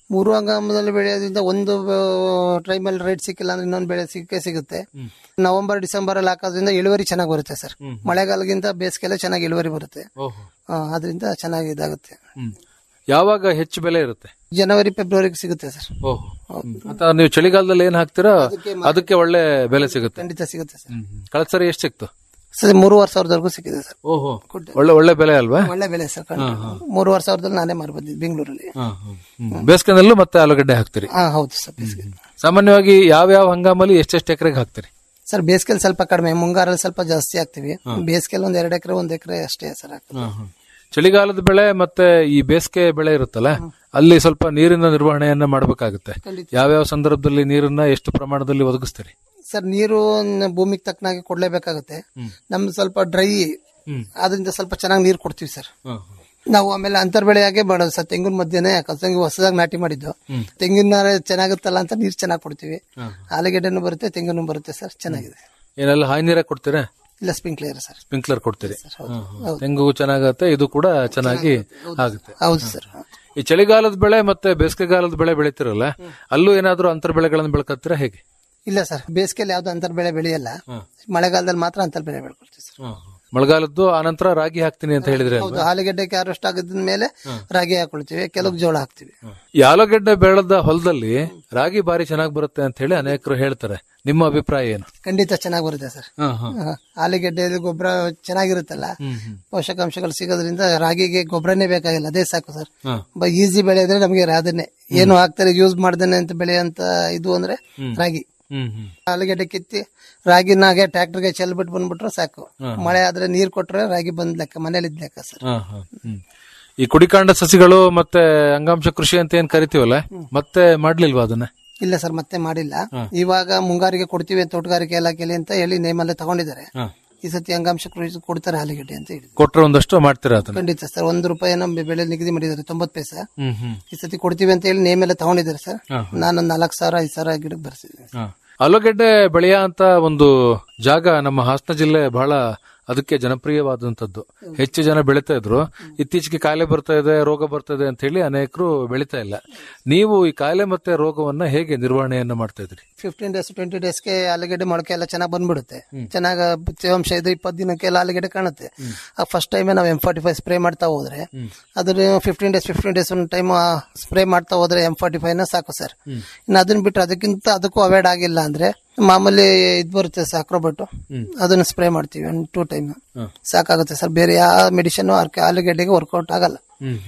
ಮೂರು ಹಂಗಾಮದಲ್ಲಿ ಬೆಳೆಯೋದ್ರಿಂದ ಒಂದು ಟೈಮಲ್ಲಿ ರೇಟ್ ಸಿಕ್ಕಿಲ್ಲ ಅಂದ್ರೆ ಇನ್ನೊಂದು ಬೆಳೆ ಸಿಕ್ಕೇ ಸಿಗುತ್ತೆ ನವೆಂಬರ್ ಡಿಸೆಂಬರ್ ಅಲ್ಲಿ ಹಾಕೋದ್ರಿಂದ ಇಳುವರಿ ಚೆನ್ನಾಗಿ ಬರುತ್ತೆ ಸರ್ ಮಳೆಗಾಲಗಿಂತ ಬೇಸಿಗೆಲ್ಲ ಚೆನ್ನಾಗಿ ಇಳುವರಿ ಬರುತ್ತೆ ಓಹೋ ಆ, ಅದರಿಂದ ಚೆನ್ನಾಗಿ ಇದಾಗುತ್ತೆ ಹ್ಮ್ ಯಾವಾಗ ಹೆಚ್ಚು ಬೆಲೆ ಇರುತ್ತೆ ಜನವರಿ ಫೆಬ್ರವರಿಗೆ ಸಿಗುತ್ತೆ ಸರ್ ಓಹೋ ಅಥವಾ ನೀವು ಚಳಿಗಾಲದಲ್ಲಿ ಏನ್ ಹಾಕ್ತೀರಾ ಅದಕ್ಕೆ ಒಳ್ಳೆ ಬೆಲೆ ಸಿಗುತ್ತೆ ಖಂಡಿತ ಸಿಗುತ್ತೆ ಸರ್ ಕಳೆದ ಸರಿ ಎಷ್ಟು ಸಿಕ್ತು ಸರ್ ಮೂರುವರೆ ಸಾವಿರದವರೆಗೂ ಸಿಕ್ಕಿದೆ ಸರ್ ಓಹೋ ಒಳ್ಳೆ ಒಳ್ಳೆ ಬೆಲೆ ಅಲ್ವಾ ಒಳ್ಳೆ ಬೆಲೆ ಸರ್ ಖಂಡಿತ. ಮೂರುವರೆ ಸಾವಿರದಲ್ಲಿ ನಾನೇ ಮಾರಿ ಬಂದಿದ್ದು ಬೆಂಗಳೂರಲ್ಲಿ ಬೇಸಿಗೆನಲ್ಲೂ ಮತ್ತೆ ಆಲೂಗಡ್ಡೆ ಹಾಕ್ತೀರಿ ಹಾ ಹೌದು ಸರ್ ಬೇಸಿಗೆ ಸಾಮಾನ್ಯವಾಗಿ ಯಾವ ಯಾವ ಹಂಗಾಮಲ್ಲಿ ಎಷ್ಟೆಷ್ಟು ಎಕರೆಗೆ ಹಾಕ್ತೀರಿ ಸರ್ ಬೇಸಿಗೆಲ್ ಸ್ವಲ್ಪ ಕಡಿಮೆ ಮುಂಗಾರಲ್ಲಿ ಸ್ವಲ್ಪ ಜಾಸ್ತಿ ಹಾಕ್ತಿವಿ ಬೇಸಿಗೆಲ್ ಒಂದ್ ಎರಡು ಎಕರೆ ಒಂದ್ ಎಕರೆ ಅಷ್ಟೇ ಸರ್ ಹಾಕೋದು. ಚಳಿಗಾಲದ ಬೆಳೆ ಮತ್ತೆ ಈ ಬೇಸಿಗೆ ಬೆಳೆ ಇರುತ್ತಲ್ಲ ಅಲ್ಲಿ ಸ್ವಲ್ಪ ನೀರಿನ ನಿರ್ವಹಣೆಯನ್ನ ಮಾಡಬೇಕಾಗುತ್ತೆ ಯಾವ್ಯಾವ ಸಂದರ್ಭದಲ್ಲಿ ನೀರನ್ನ ಎಷ್ಟು ಪ್ರಮಾಣದಲ್ಲಿ ಒದಗಿಸ್ತೀರಿ ಸರ್ ನೀರು ನ- ಭೂಮಿಗೆ ತಕ್ಕನಾಗಿ ಕೊಡ್ಲೇಬೇಕಾಗುತ್ತೆ ನಮ್ದು ಸ್ವಲ್ಪ ಡ್ರೈ ಅದರಿಂದ ಸ್ವಲ್ಪ ಚೆನ್ನಾಗಿ ನೀರು ಕೊಡ್ತೀವಿ ಸರ್ ನಾವು ಆಮೇಲೆ ಅಂತರ್ ಬೆಳೆಯಾಗೆ ಮಾಡೋದು ಸರ್ ತೆಂಗಿನ ಮಧ್ಯೆನೆ ತೆಂಗು ಹೊಸದಾಗಿ ನಾಟಿ ಮಾಡಿದ್ದು ತೆಂಗಿನ ಚೆನ್ನಾಗುತ್ತಲ್ಲ ಅಂತ ನೀರು ಚೆನ್ನಾಗಿ ಕೊಡ್ತೀವಿ ಆಲೂಗೆಡ್ಡೆನೂ ಬರುತ್ತೆ ತೆಂಗಿನೂ ಬರುತ್ತೆ ಸರ್ ಚೆನ್ನಾಗಿದೆ ಏನೆಲ್ಲ ಹಾಯಿ ನೀರ ಕೊಡ್ತೀರಾ ಇಲ್ಲ ಸ್ಪ್ರಿಂಕ್ಲರ್ ಸರ್ ಸ್ಪ್ರಿಂಕ್ಲರ್ ಕೊಡ್ತೀರಿ ಹೌದು ಹ್ಮ್. ತೆಂಗು ಚೆನ್ನಾಗತ್ತೆ ಇದು ಕೂಡ ಚೆನ್ನಾಗಿ ಆಗುತ್ತೆ ಹೌದು ಸರ್ ಈ ಚಳಿಗಾಲದ ಬೆಳೆ ಮತ್ತೆ ಬೇಸಿಗೆಗಾಲದ ಬೆಳೆ ಬೆಳಿತಿರಲ್ಲ ಅಲ್ಲೂ ಏನಾದ್ರೂ ಅಂತರ ಬೆಳೆಗಳನ್ನು ಬೆಳ್ಕತ್ತೀರಾ ಹೇಗೆ ಇಲ್ಲ ಸರ್ ಬೇಸಿಗೆಯಲ್ಲಿ ಯಾವ್ದು ಅಂತರ್ ಬೆಳೆ ಬೆಳೆಯಲ್ಲ ಮಳೆಗಾಲದಲ್ಲಿ ಮಾತ್ರ ಅಂತರ್ ಬೆಳೆ ಬೆಳ್ಕೊಳ್ತೀವಿ ಸರ್ ಮಳೆಗಾಲದ್ದು ಆನಂತರ ರಾಗಿ ಹಾಕ್ತೀನಿ ಅಂತ ಹೇಳಿದ್ರೆ ಹೌದು ಆಲೂಗೆಡ್ಡೆ ಕ್ಯಾರೆಸ್ಟ್ ಆಗಿದ ಮೇಲೆ ರಾಗಿ ಹಾಕೊಳ್ತೀವಿ ಕೆಲವು ಜೋಳ ಹಾಕ್ತಿವಿ ಈ ಆಲೂಗೆಡ್ಡೆ ಬೆಳೆದ ಹೊಲದಲ್ಲಿ ರಾಗಿ ಬಾರಿ ಚೆನ್ನಾಗಿ ಬರುತ್ತೆ ಅಂತ ಹೇಳಿ ಅನೇಕರು ಹೇಳ್ತಾರೆ ನಿಮ್ಮ ಅಭಿಪ್ರಾಯ ಏನು ಖಂಡಿತ ಚೆನ್ನಾಗಿ ಬರುತ್ತೆ ಸರ್ ಹ, ಆಲೂಗೆಡ್ಡೆಯಲ್ಲಿ ಗೊಬ್ಬರ ಚೆನ್ನಾಗಿರುತ್ತಲ್ಲ ಪೋಷಕಾಂಶಗಳು ಸಿಗೋದ್ರಿಂದ ರಾಗಿಗೆ ಗೊಬ್ಬರನೇ ಬೇಕಾಗಿಲ್ಲ ಅದೇ ಸಾಕು ಸರ್ ಈಸಿ ಬೆಳೆ ಅಂದ್ರೆ ನಮಗೆ ಅದನ್ನೇ ಏನು ಹಾಕ್ತಾರೆ ಯೂಸ್ ಮಾಡ್ದೇನೆ ಅಂತ ಬೆಳೆಯಂತ ಇದು ಅಂದ್ರೆ ರಾಗಿ ಹ್ಮ್ ಹ್ಮ್ ಆಲೂಗೆಡ್ಡೆ ಕಿತ್ತಿ ರಾಗಿನಾಗೆ ಟ್ರ್ಯಾಕ್ಟರ್ಗೆ ಚೆಲ್ಬಿಟ್ಟು ಬಂದ್ಬಿಟ್ರೆ ಸಾಕು ಮಳೆ ಆದ್ರೆ ನೀರ್ ಕೊಟ್ರೆ ರಾಗಿ ಬಂದ್ ಲೆಕ್ಕ ಮನೇಲಿ ಇದ್ ಲೆಕ್ಕ ಸರ್ ಹಾ, ಹಾ, ಹ್ಮ್. ಈ ಕುಡಿಕಾಂಡ ಸಸಿಗಳು ಮತ್ತೆ ಅಂಗಾಂಶ ಕೃಷಿ ಅಂತ ಏನ್ ಕರಿತೀವಲ್ಲ ಮತ್ತೆ ಮಾಡ್ಲಿಲ್ವಾ ಅದನ್ನ ಇಲ್ಲ ಸರ್ ಮತ್ತೆ ಮಾಡಿಲ್ಲ ಇವಾಗ ಮುಂಗಾರಿಗೆ ಕೊಡ್ತೀವಿ ತೋಟಗಾರಿಕೆ ಇಲಾಖೆಯಲ್ಲಿ ಅಂತ ಹೇಳಿ ನೇಮಲ್ಲೇ ತಗೊಂಡಿದ್ದಾರೆ ಈ ಸತಿ ಅಂಗಾಂಶ ಕೃಷಿ ಕೊಡ್ತಾರೆ ಆಲೂಗೆಡ್ಡೆ ಅಂತ ಹೇಳಿ ಕೊಟ್ರೆ ಒಂದಷ್ಟು ಮಾಡ್ತೀರಾ ಅದನ್ನ ಖಂಡಿತ ಸರ್ ಒಂದು ರೂಪಾಯಿ ನಮ್ಮ ಬೆಲೆ ನಿಗದಿ ಮಾಡಿದ್ದಾರೆ ತೊಂಬತ್ ಪೈಸೆ ಹ್ಮ್ ಹ್ಮ್ ಈ ಸತಿ ಕೊಡ್ತೀವಿ ಅಂತ ಹೇಳಿ ನೇಮ್ ಎಲ್ಲ ತಗೊಂಡಿದ್ದಾರೆ ಸರ್ ನಾನೊಂದು ನಾಲ್ಕು ಸಾವಿರ ಐದು ಸಾವಿರ ಗಿಡಕ್ಕೆ ಬರ್ಸಿದ್ದೀನಿ ಹಾ. ಆಲೂಗೆಡ್ಡೆ ಬೆಳೆಯ ಅಂತ ಒಂದು ಜಾಗ ನಮ್ಮ ಹಾಸನ ಜಿಲ್ಲೆ ಬಹಳ ಅದಕ್ಕೆ ಜನಪ್ರಿಯವಾದಂತದ್ದು ಹೆಚ್ಚು ಜನ ಬೆಳೀತಾ ಇದ್ರು ಇತ್ತೀಚೆಗೆ ಕಾಯಿಲೆ ಬರ್ತಾ ಇದೆ ರೋಗ ಬರ್ತಾ ಇದೆ ಅಂತ ಹೇಳಿ ಅನೇಕರು ಬೆಳೀತಾ ಇಲ್ಲ ನೀವು ಈ ಕಾಯಿಲೆ ಮತ್ತೆ ರೋಗವನ್ನ ಹೇಗೆ ನಿರ್ವಹಣೆಯನ್ನ ಮಾಡ್ತಾ ಇದ್ರಿ ಫಿಫ್ಟೀನ್ ಡೇಸ್ ಟ್ವೆಂಟಿ ಡೇಸ್ಗೆ ಆಲೂಗೆಡ್ಡೆ ಮೊಳಕೆ ಎಲ್ಲ ಚೆನ್ನಾಗಿ ಬಂದ್ಬಿಡುತ್ತೆ ಚೆನ್ನಾಗಿ ತೇವಾಂಶ ಇದು ಇಪ್ಪತ್ತು ದಿನಕ್ಕೆಲ್ಲ ಆಲೂಗೆಡ್ಡೆ ಕಾಣುತ್ತೆ ಫಸ್ಟ್ ಟೈಮ್ ನಾವು ಎಂ ಫಾರ್ಟಿ ಫೈವ್ ಸ್ಪ್ರೇ ಮಾಡ್ತಾ ಹೋದ್ರೆ ಅದ್ರ ಫಿಫ್ಟೀನ್ ಡೇಸ್ ಫಿಫ್ಟೀನ್ ಡೇಸ್ ಒಂದು ಟೈಮ್ ಸ್ಪ್ರೇ ಮಾಡ್ತಾ ಹೋದ್ರೆ ಎಂ ಫಾರ್ಟಿ ಫೈವ್ ನ ಸಾಕು ಸರ್ ಇನ್ನು ಅದನ್ನ ಬಿಟ್ಟು ಅದಕ್ಕಿಂತ ಅದಕ್ಕೂ ಅವಾಯ್ಡ್ ಆಗಿಲ್ಲ ಅಂದ್ರೆ ಮಾಮೂಲಿ ಇದು ಬರುತ್ತೆ ಸಾಕ್ರೋಬಟ್ಟು ಅದನ್ನ ಸ್ಪ್ರೇ ಮಾಡ್ತೀವಿ ಒಂದು ಟೂ ಟೈಮ್ ಸಾಕಾಗುತ್ತೆ ಸರ್ ಬೇರೆ ಯಾವ ಮೆಡಿಸಿನ್ ಆಲೂಗೆಡ್ಡೆಗೆ ವರ್ಕೌಟ್ ಆಗಲ್ಲ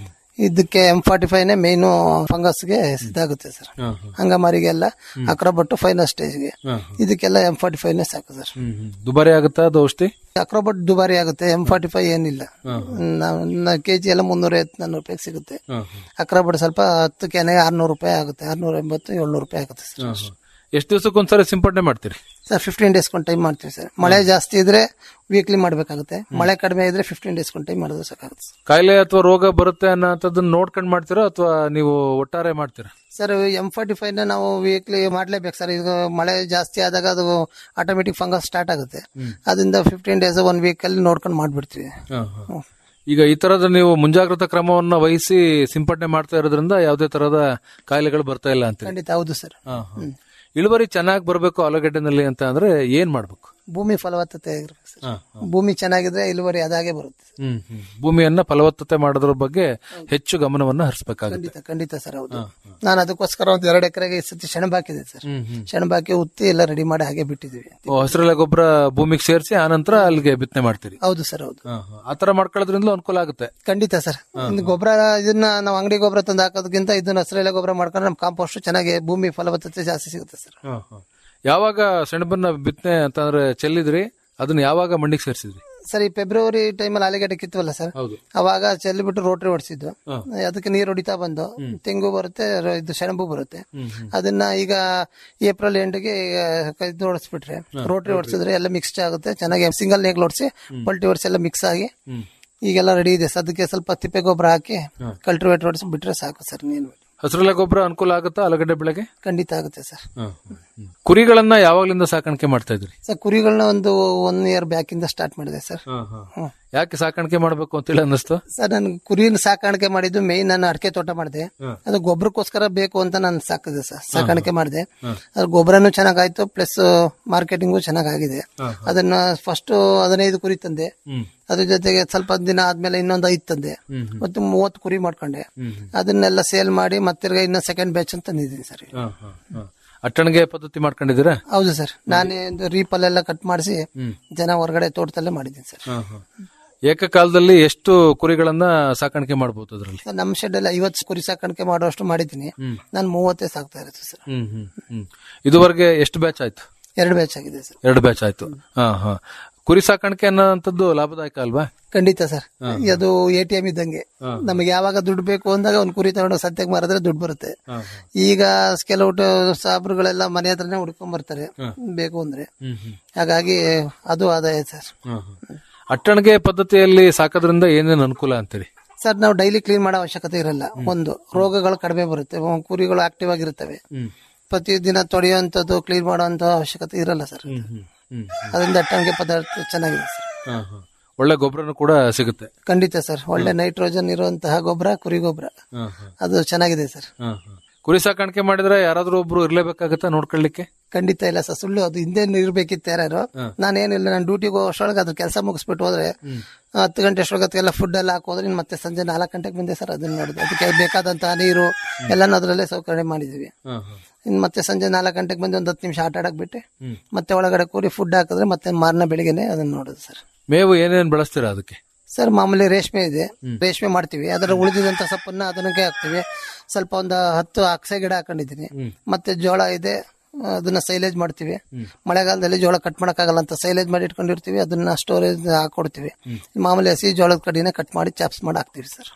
ಇದಕ್ಕೆ ಎಂ ಫಾರ್ಟಿ ಫೈವ್ ನೇ ಮೇನು ಫಂಗಸ್ಗೆ ಇದಾಗುತ್ತೆ ಸರ್ ಹಂಗಮಾರಿಗೆಲ್ಲ ಅಕ್ರೋಬಟ್ಟು ಫೈನಲ್ ಸ್ಟೇಜ್ಗೆ ಇದಕ್ಕೆಲ್ಲ ಎಂ ಫಾರ್ಟಿ ಫೈವ್ ನೇ ಸಾಕು ಸರ್ ದುಬಾರಿ ಆಗುತ್ತಾ ಅದು ಔಷಧಿ ಅಕ್ರೋಬಟ್ ದುಬಾರಿ ಆಗುತ್ತೆ ಎಂ ಫಾರ್ಟಿ ಫೈವ್ ಏನಿಲ್ಲ ಕೆಜಿ ಎಲ್ಲ ಮುನ್ನೂರ ಐವತ್ತು ನಾನ್ನೂರು ರೂಪಾಯಿ ಸಿಗುತ್ತೆ ಅಕ್ರೋಬಟ್ ಸ್ವಲ್ಪ ಹತ್ತು ಕೆನೆಗೆ ಆರ್ನೂರು ರೂಪಾಯಿ ಆಗುತ್ತೆ ಆರ್ನೂರ ಎಂಬತ್ತು ಏಳ್ನೂರು ರೂಪಾಯಿ ಆಗುತ್ತೆ ಸರ್ ಎಷ್ಟು ದಿವಸಕ್ಕೊಂದ್ಸರಿ ಸಿಂಪಡಣೆ ಮಾಡ್ತೀರಿ ಸರ್ ಫಿಫ್ಟೀನ್ ಡೇಸ್ ಕೊಂಡು ಟೈಮ್ ಮಾಡ್ತೀವಿ ಸರ್ ಮಳೆ ಜಾಸ್ತಿ ಇದ್ರೆ ವೀಕ್ಲಿ ಮಾಡ್ಬೇಕಾಗುತ್ತೆ ಮಳೆ ಕಡಿಮೆ ಇದ್ರೆ ಫಿಫ್ಟೀನ್ ಡೇಸ್ ಕೊಂಡು ಟೈಮ್ ಮಾಡಿದ್ರೆ ಸಾಕಾಗುತ್ತೆ ಸರ್. ಕಾಯಿಲೆ ಅಥವಾ ರೋಗ ಬರುತ್ತೆ ಅನ್ನೋಂಥದ್ದನ್ನ ನೋಡ್ಕೊಂಡು ಮಾಡ್ತೀರಾ ಅಥವಾ ನೀವು ಒಟ್ಟಾರೆ ಮಾಡ್ತೀರಾ ಸರ್ ಎಂ ಫಾರ್ಟಿ ಫೈವ್ ನ ನಾವು ವೀಕ್ಲಿ ಮಾಡ್ಲೇಬೇಕು ಸರ್ ಈಗ ಮಳೆ ಜಾಸ್ತಿ ಆದಾಗ ಅದು ಆಟೋಮೆಟಿಕ್ ಫಂಗಸ್ ಸ್ಟಾರ್ಟ್ ಆಗುತ್ತೆ ಅದರಿಂದ ಫಿಫ್ಟೀನ್ ಡೇಸ್ ಒನ್ ವೀಕ್ ಅಲ್ಲಿ ನೋಡ್ಕೊಂಡು ಮಾಡ್ಬಿಡ್ತೀವಿ ಈಗ ಈ ತರದ ನೀವು ಮುಂಜಾಗ್ರತಾ ಕ್ರಮವನ್ನ ವಹಿಸಿ ಸಿಂಪಡಣೆ ಮಾಡ್ತಾ ಇರೋದ್ರಿಂದ ಯಾವುದೇ ತರಹದ ಕಾಯಿಲೆಗಳು ಬರ್ತಾ ಇಲ್ಲ ಅಂತ ಖಂಡಿತ ಹೌದು ಸರ್ ಇಳುವರಿ ಚೆನ್ನಾಗಿ ಬರಬೇಕು ಆಲೂಗಡ್ಡೆನಲ್ಲಿ ಅಂತ ಅಂದ್ರೆ ಏನ್ ಮಾಡ್ಬೇಕು ಭೂಮಿ ಫಲವತ್ತತೆ ಆಗಿರ್ಬೇಕು ಸರ್ ಭೂಮಿ ಚೆನ್ನಾಗಿದ್ರೆ ಇಳುವರಿ ಅದಾಗೆ ಬರುತ್ತೆ ಹ್ಮ್ ಹ್ಮ್. ಭೂಮಿಯನ್ನ ಫಲವತ್ತತೆ ಮಾಡೋದ್ರ ಬಗ್ಗೆ ಹೆಚ್ಚು ಗಮನವನ್ನ ಹರಿಸಬೇಕಾಗುತ್ತೆ ಖಂಡಿತ ಖಂಡಿತ ಸರ್ ಹೌದು ನಾನು ಅದಕ್ಕೋಸ್ಕರ ಒಂದು ಎರಡು ಎಕರೆಗೆ ಈ ಸತಿ ಸೆಣಬಾಕಿದೆ ಸರ್ ಸೆಣಬಾಕಿ ಉತ್ತಿ ಎಲ್ಲ ರೆಡಿ ಮಾಡಿ ಹಾಗೆ ಬಿಟ್ಟಿದೀವಿ ಹಸಿರೆಲೆ ಗೊಬ್ಬರ ಭೂಮಿಗೆ ಸೇರಿಸಿ ಆನಂತರ ಅಲ್ಲಿಗೆ ಬಿತ್ತನೆ ಮಾಡ್ತೀರಿ ಹೌದು ಸರ್ ಹೌದು ಆತರ ಮಾಡ್ಕೊಳ್ಳೋದ್ರಿಂದ ಅನುಕೂಲ ಆಗುತ್ತೆ ಖಂಡಿತ ಸರ್ ಇನ್ನು ಗೊಬ್ಬರ ಇದನ್ನ ನಾವು ಅಂಗಡಿ ಗೊಬ್ಬರ ತಂದು ಹಾಕೋದಕ್ಕಿಂತ ಇದನ್ನ ಹಸಿರೆಲೆ ಗೊಬ್ಬರ ಮಾಡ್ಕೊಂಡ್ರೆ ನಮ್ ಕಾಂಪೋಸ್ಟ್ ಚೆನ್ನಾಗಿ ಭೂಮಿ ಫಲವತ್ತತೆ ಜಾಸ್ತಿ ಸಿಗುತ್ತೆ ಸರ್ ಯಾವಾಗ ಸೆಣಬನ್ನ ಬಿತ್ತನೆ ಅಂತಂದ್ರೆ ಚೆಲ್ಲಿದ್ರಿ ಅದನ್ನ ಯಾವಾಗ ಮಣ್ಣಿಗೆ ಸೇರಿಸಿದ್ರಿ ಸರ್ ಈ ಫೆಬ್ರವರಿ ಟೈಮಲ್ಲಿ ಆಲೂಗಡ್ಡೆ ಕಿತ್ತವಲ್ಲ ಸರ್ ಹೌದು ಅವಾಗ ಚೆಲ್ಲಿಬಿಟ್ಟು ರೋಟ್ರಿ ಹೊಡಿಸಿದ್ದು ಅದಕ್ಕೆ ನೀರು ಹೊಡಿತಾ ಬಂದು ತೆಂಗು ಬರುತ್ತೆ ರ- ಇದು ಸೆಣಬು ಬರುತ್ತೆ ಅದನ್ನ ಈಗ ಏಪ್ರಿಲ್ ಎಂಡ್ಗೆ ಇದು ಹೊಡಿಸ್ಬಿಟ್ರೆ ರೋಟ್ರಿ ಹೊಡಿಸಿದ್ರೆ ಎಲ್ಲ ಮಿಕ್ಸ್ ಆಗುತ್ತೆ ಚೆನ್ನಾಗಿ ಸಿಂಗಲ್ ನೇಗ್ಲು ಹೊಡಿಸಿ ಪಲ್ಟಿ ಹೊಡಿಸಿ ಎಲ್ಲ ಮಿಕ್ಸ್ ಆಗಿ ಈಗೆಲ್ಲ ರೆಡಿ ಇದೆ ಸರ್ ಅದಕ್ಕೆ ಸ್ವಲ್ಪ ತಿಪ್ಪೆ ಗೊಬ್ಬರ ಹಾಕಿ ಕಲ್ಟಿವೇಟರ್ ಹೊಡಿಸಿ ಬಿಟ್ರೆ ಸಾಕು ಸರ್ ನೀನು ಹಸಿರೆಲೆ ಗೊಬ್ಬರ ಅನುಕೂಲ ಆಗುತ್ತಾ ಆಲೂಗಡ್ಡೆ ಬೆಳೆಗೆ ಖಂಡಿತ ಆಗುತ್ತೆ ಸರ್ ಕುರಿಗಳನ್ನ ಯಾವಾಗ್ಲಿಂದ ಸಾಕಾಣಿಕೆ ಮಾಡ್ತಾ ಇದ್ರಿ ಸರ್ ಕುರಿಗಳನ್ನ ಒಂದು ಒನ್ ಇಯರ್ ಬ್ಯಾಕ್ ಇಂದ ಸ್ಟಾರ್ಟ್ ಮಾಡಿದೆ ಸರ್ ಹ್ಮ್. ಯಾಕೆ ಸಾಕಾಣಿಕೆ ಮಾಡ್ಬೇಕು ಅಂತೇಳಿ ಅನ್ನಿಸ್ತು ಸರ್ ನಾನು ಕುರಿನ ಸಾಕಾಣಿಕೆ ಮಾಡಿದ್ದು ಮೇಯ್ನ್ ನಾನು ಅಡಿಕೆ ತೋಟ ಮಾಡಿದೆ ಅದು ಗೊಬ್ಬರಕ್ಕೋಸ್ಕರ ಬೇಕು ಅಂತ ನಾನು ಸಾಕಿದೆ ಸರ್ ಸಾಕಾಣಿಕೆ ಮಾಡಿದೆ ಅದ್ರ ಗೊಬ್ಬರನು ಚೆನ್ನಾಗಾಯ್ತು ಪ್ಲಸ್ ಮಾರ್ಕೆಟಿಂಗು ಚೆನ್ನಾಗಾಗಿದೆ ಅದನ್ನ ಫಸ್ಟ್ ಹದಿನೈದು ಕುರಿ ತಂದೆ ಅದ್ರ ಜೊತೆಗೆ ಸ್ವಲ್ಪ ದಿನ ಆದ್ಮೇಲೆ ಇನ್ನೊಂದು ಐದು ತಂದೆ ಮತ್ತು ಮೂವತ್ತು ಕುರಿ ಮಾಡ್ಕೊಂಡೆ ಅದನ್ನೆಲ್ಲ ಸೇಲ್ ಮಾಡಿ ಮತ್ತೆ ಇನ್ನ ಸೆಕೆಂಡ್ ಬ್ಯಾಚ್ ಅಂತ ತಂದಿದ್ದೀನಿ ಸರ್ ಅಟ್ಟಣಿಗೆ ಪದ್ಧತಿ ಮಾಡ್ಕೊಂಡಿದ್ದೀರಾ ಹೌದು ಸರ್ ನಾನೇ ಒಂದು ರೀಪಲ್ಲೆಲ್ಲ ಕಟ್ ಮಾಡಿಸಿ ಜನ ಹೊರಗಡೆ ತೋಟದಲ್ಲೇ ಮಾಡಿದ್ದೀನಿ ಸರ್ ಏಕಕಾಲದಲ್ಲಿ ಎಷ್ಟು ಕುರಿಗಳನ್ನ ಸಾಕಾಣಿಕೆ ಮಾಡಬಹುದು ಅದರಲ್ಲಿ ಸರ್ ನಮ್ಮ ಶೆಡ್ ಅಲ್ಲಿ ಐವತ್ತು ಕುರಿ ಸಾಕಾಣಿಕೆ ಮಾಡುವಷ್ಟು ಮಾಡಿದ್ದೀನಿ ನಾನು ಮೂವತ್ತೇ ಸಾಕ್ತಾ ಇರುತ್ತೆ ಸರ್ ಹ್ಮ್ ಹ್ಮ್ ಹ್ಮ್ ಇದುವರೆಗೆ ಎಷ್ಟು ಬ್ಯಾಚ್ ಆಯ್ತು ಎರಡು ಬ್ಯಾಚ್ ಆಗಿದೆ ಸರ್ ಎರಡು ಬ್ಯಾಚ್ ಆಯ್ತು ಹಾ ಹಾ ಕುರಿ ಸಾಕಾಣಿಕೆ ಅನ್ನೋಂಥದ್ದು ಲಾಭದಾಯಕ ಅಲ್ವಾ ಖಂಡಿತ ಸರ್ ಅದು ಎ ಟಿ ಎಂ ಇದ್ದಂಗೆ ನಮಗೆ ಯಾವಾಗ ದುಡ್ಡು ಬೇಕು ಅಂದಾಗ ಒಂದು ಕುರಿ ತಗೊಂಡು ಸತ್ಯಕ್ಕೆ ಮಾರಿದ್ರೆ ದುಡ್ಡು ಬರುತ್ತೆ ಈಗ ಕೆಲವು ಸಾಬ್ರುಗಳೆಲ್ಲ ಮನೆ ಹತ್ರನೇ ಹುಡ್ಕೊಂಡ್ ಬರ್ತಾರೆ ಬೇಕು ಅಂದ್ರೆ ಹಾಗಾಗಿ ಅದು ಆದಾಯ ಸರ್ ಅಟ್ಟಣಿಗೆ ಪದ್ಧತಿಯಲ್ಲಿ ಸಾಕೋದ್ರಿಂದ ಏನೇನು ಅನುಕೂಲ ಅಂತೀರಿ ಸರ್ ನಾವು ಡೈಲಿ ಕ್ಲೀನ್ ಮಾಡೋ ಅವಶ್ಯಕತೆ ಇರಲ್ಲ ಒಂದು ರೋಗಗಳು ಕಡಿಮೆ ಬರುತ್ತೆ ಅವು ಕುರಿಗಳು ಆಕ್ಟಿವ್ ಆಗಿರ್ತವೆ ಪ್ರತಿದಿನ ತೊಳೆಯುವಂಥದ್ದು ಕ್ಲೀನ್ ಮಾಡುವಂತ ಅವಶ್ಯಕತೆ ಇರಲ್ಲ ಸರ್ ಅದರಿಂದ ಅಟ್ಟಣಿಗೆ ಪದಾರ್ಥ ಚೆನ್ನಾಗಿದೆ ಸರ್ ಒಳ್ಳೆ ಗೊಬ್ಬರನು ಕೂಡ ಸಿಗುತ್ತೆ ಖಂಡಿತ ಸರ್ ಒಳ್ಳೆ ನೈಟ್ರೋಜನ್ ಇರುವಂತಹ ಗೊಬ್ಬರ ಕುರಿ ಗೊಬ್ಬರ ಅದು ಚೆನ್ನಾಗಿದೆ ಸರ್ ಕುರಿ ಸಾಕಾಣಿಕೆ ಮಾಡಿದ್ರೆ ಯಾರಾದ್ರೂ ಒಬ್ರು ಇರ್ಲೇಬೇಕಾಗತ್ತಾ ನೋಡ್ಕೊಳ್ಳಿಕ್ಕೆ ಖಂಡಿತ ಇಲ್ಲ ಸರ್ ಸುಳ್ಳು ಅದು ಹಿಂದೆ ಇರ್ಬೇಕಿತ್ತು ಯಾರು ನಾನೇನಿಲ್ಲ ನಾನು ಡ್ಯೂಟಿಗೆ ಹೋಗೋ ಅಷ್ಟೊಳಗೆ ಅದ್ರ ಕೆಲಸ ಮುಗಿಸ್ಬಿಟ್ಟು ಹೋದ್ರೆ ಹತ್ತು ಗಂಟೆ ಅಷ್ಟೊಳಗೆ ಅದಕ್ಕೆಲ್ಲ ಫುಡ್ ಎಲ್ಲ ಹಾಕೋದ್ರೆ ಇನ್ನು ಮತ್ತೆ ಸಂಜೆ ನಾಲ್ಕು ಗಂಟೆಗೆ ಬಂದೆ ಸರ್ ಅದನ್ನ ನೋಡಿದೆ ಅದಕ್ಕೆ ಬೇಕಾದಂತಹ ನೀರು ಎಲ್ಲಾನು ಅದರಲ್ಲೇ ಸೌಕರ್ಯ ಮಾಡಿದೀವಿ ಇನ್ನು ಮತ್ತೆ ಸಂಜೆ ನಾಲ್ಕು ಗಂಟೆಗೆ ಬಂದು ಒಂದು ಹತ್ತು ನಿಮಿಷ ಆಟ ಆಡಕ್ ಬಿಟ್ಟೆ ಮತ್ತೆ ಒಳಗಡೆ ಕೂರಿ ಫುಡ್ ಹಾಕಿದ್ರೆ ಮತ್ತೆ ಮಾರನ ಬೆಳಿಗ್ಗೆನೆ ಅದನ್ನ ನೋಡೋದು ಸರ್ ಮೇವು ಏನೇನ್ ಬೆಳೆಸ್ತೀರಾ ಅದಕ್ಕೆ ಸರ್ ಮಾಮೂಲಿ ರೇಷ್ಮೆ ಇದೆ ರೇಷ್ಮೆ ಮಾಡ್ತೀವಿ ಅದರ ಉಳಿದಿದಂತ ಸೊಪ್ಪನ್ನ ಅದನ್ನಕ್ಕೆ ಹಾಕ್ತಿವಿ ಸ್ವಲ್ಪ ಒಂದು ಹತ್ತು ಅಕ್ಸೆ ಗಿಡ ಹಾಕೊಂಡಿದ್ದೀನಿ ಮತ್ತೆ ಜೋಳ ಇದೆ ಅದನ್ನ ಸೈಲೇಜ್ ಮಾಡ್ತೀವಿ ಮಳೆಗಾಲದಲ್ಲಿ ಜೋಳ ಕಟ್ ಮಾಡಕ್ಕಾಗಲ್ಲ ಅಂತ ಸೈಲೇಜ್ ಮಾಡಿ ಇಟ್ಕೊಂಡಿರ್ತೀವಿ ಅದನ್ನ ಸ್ಟೋರೇಜ್ ಹಾಕೊಡ್ತೀವಿ ಮಾಮೂಲಿ ಹಸಿ ಜೋಳದ ಕಡಿನ ಕಟ್ ಮಾಡಿ ಚಾಪ್ಸ್ ಮಾಡಿ ಹಾಕ್ತಿವಿ ಸರ್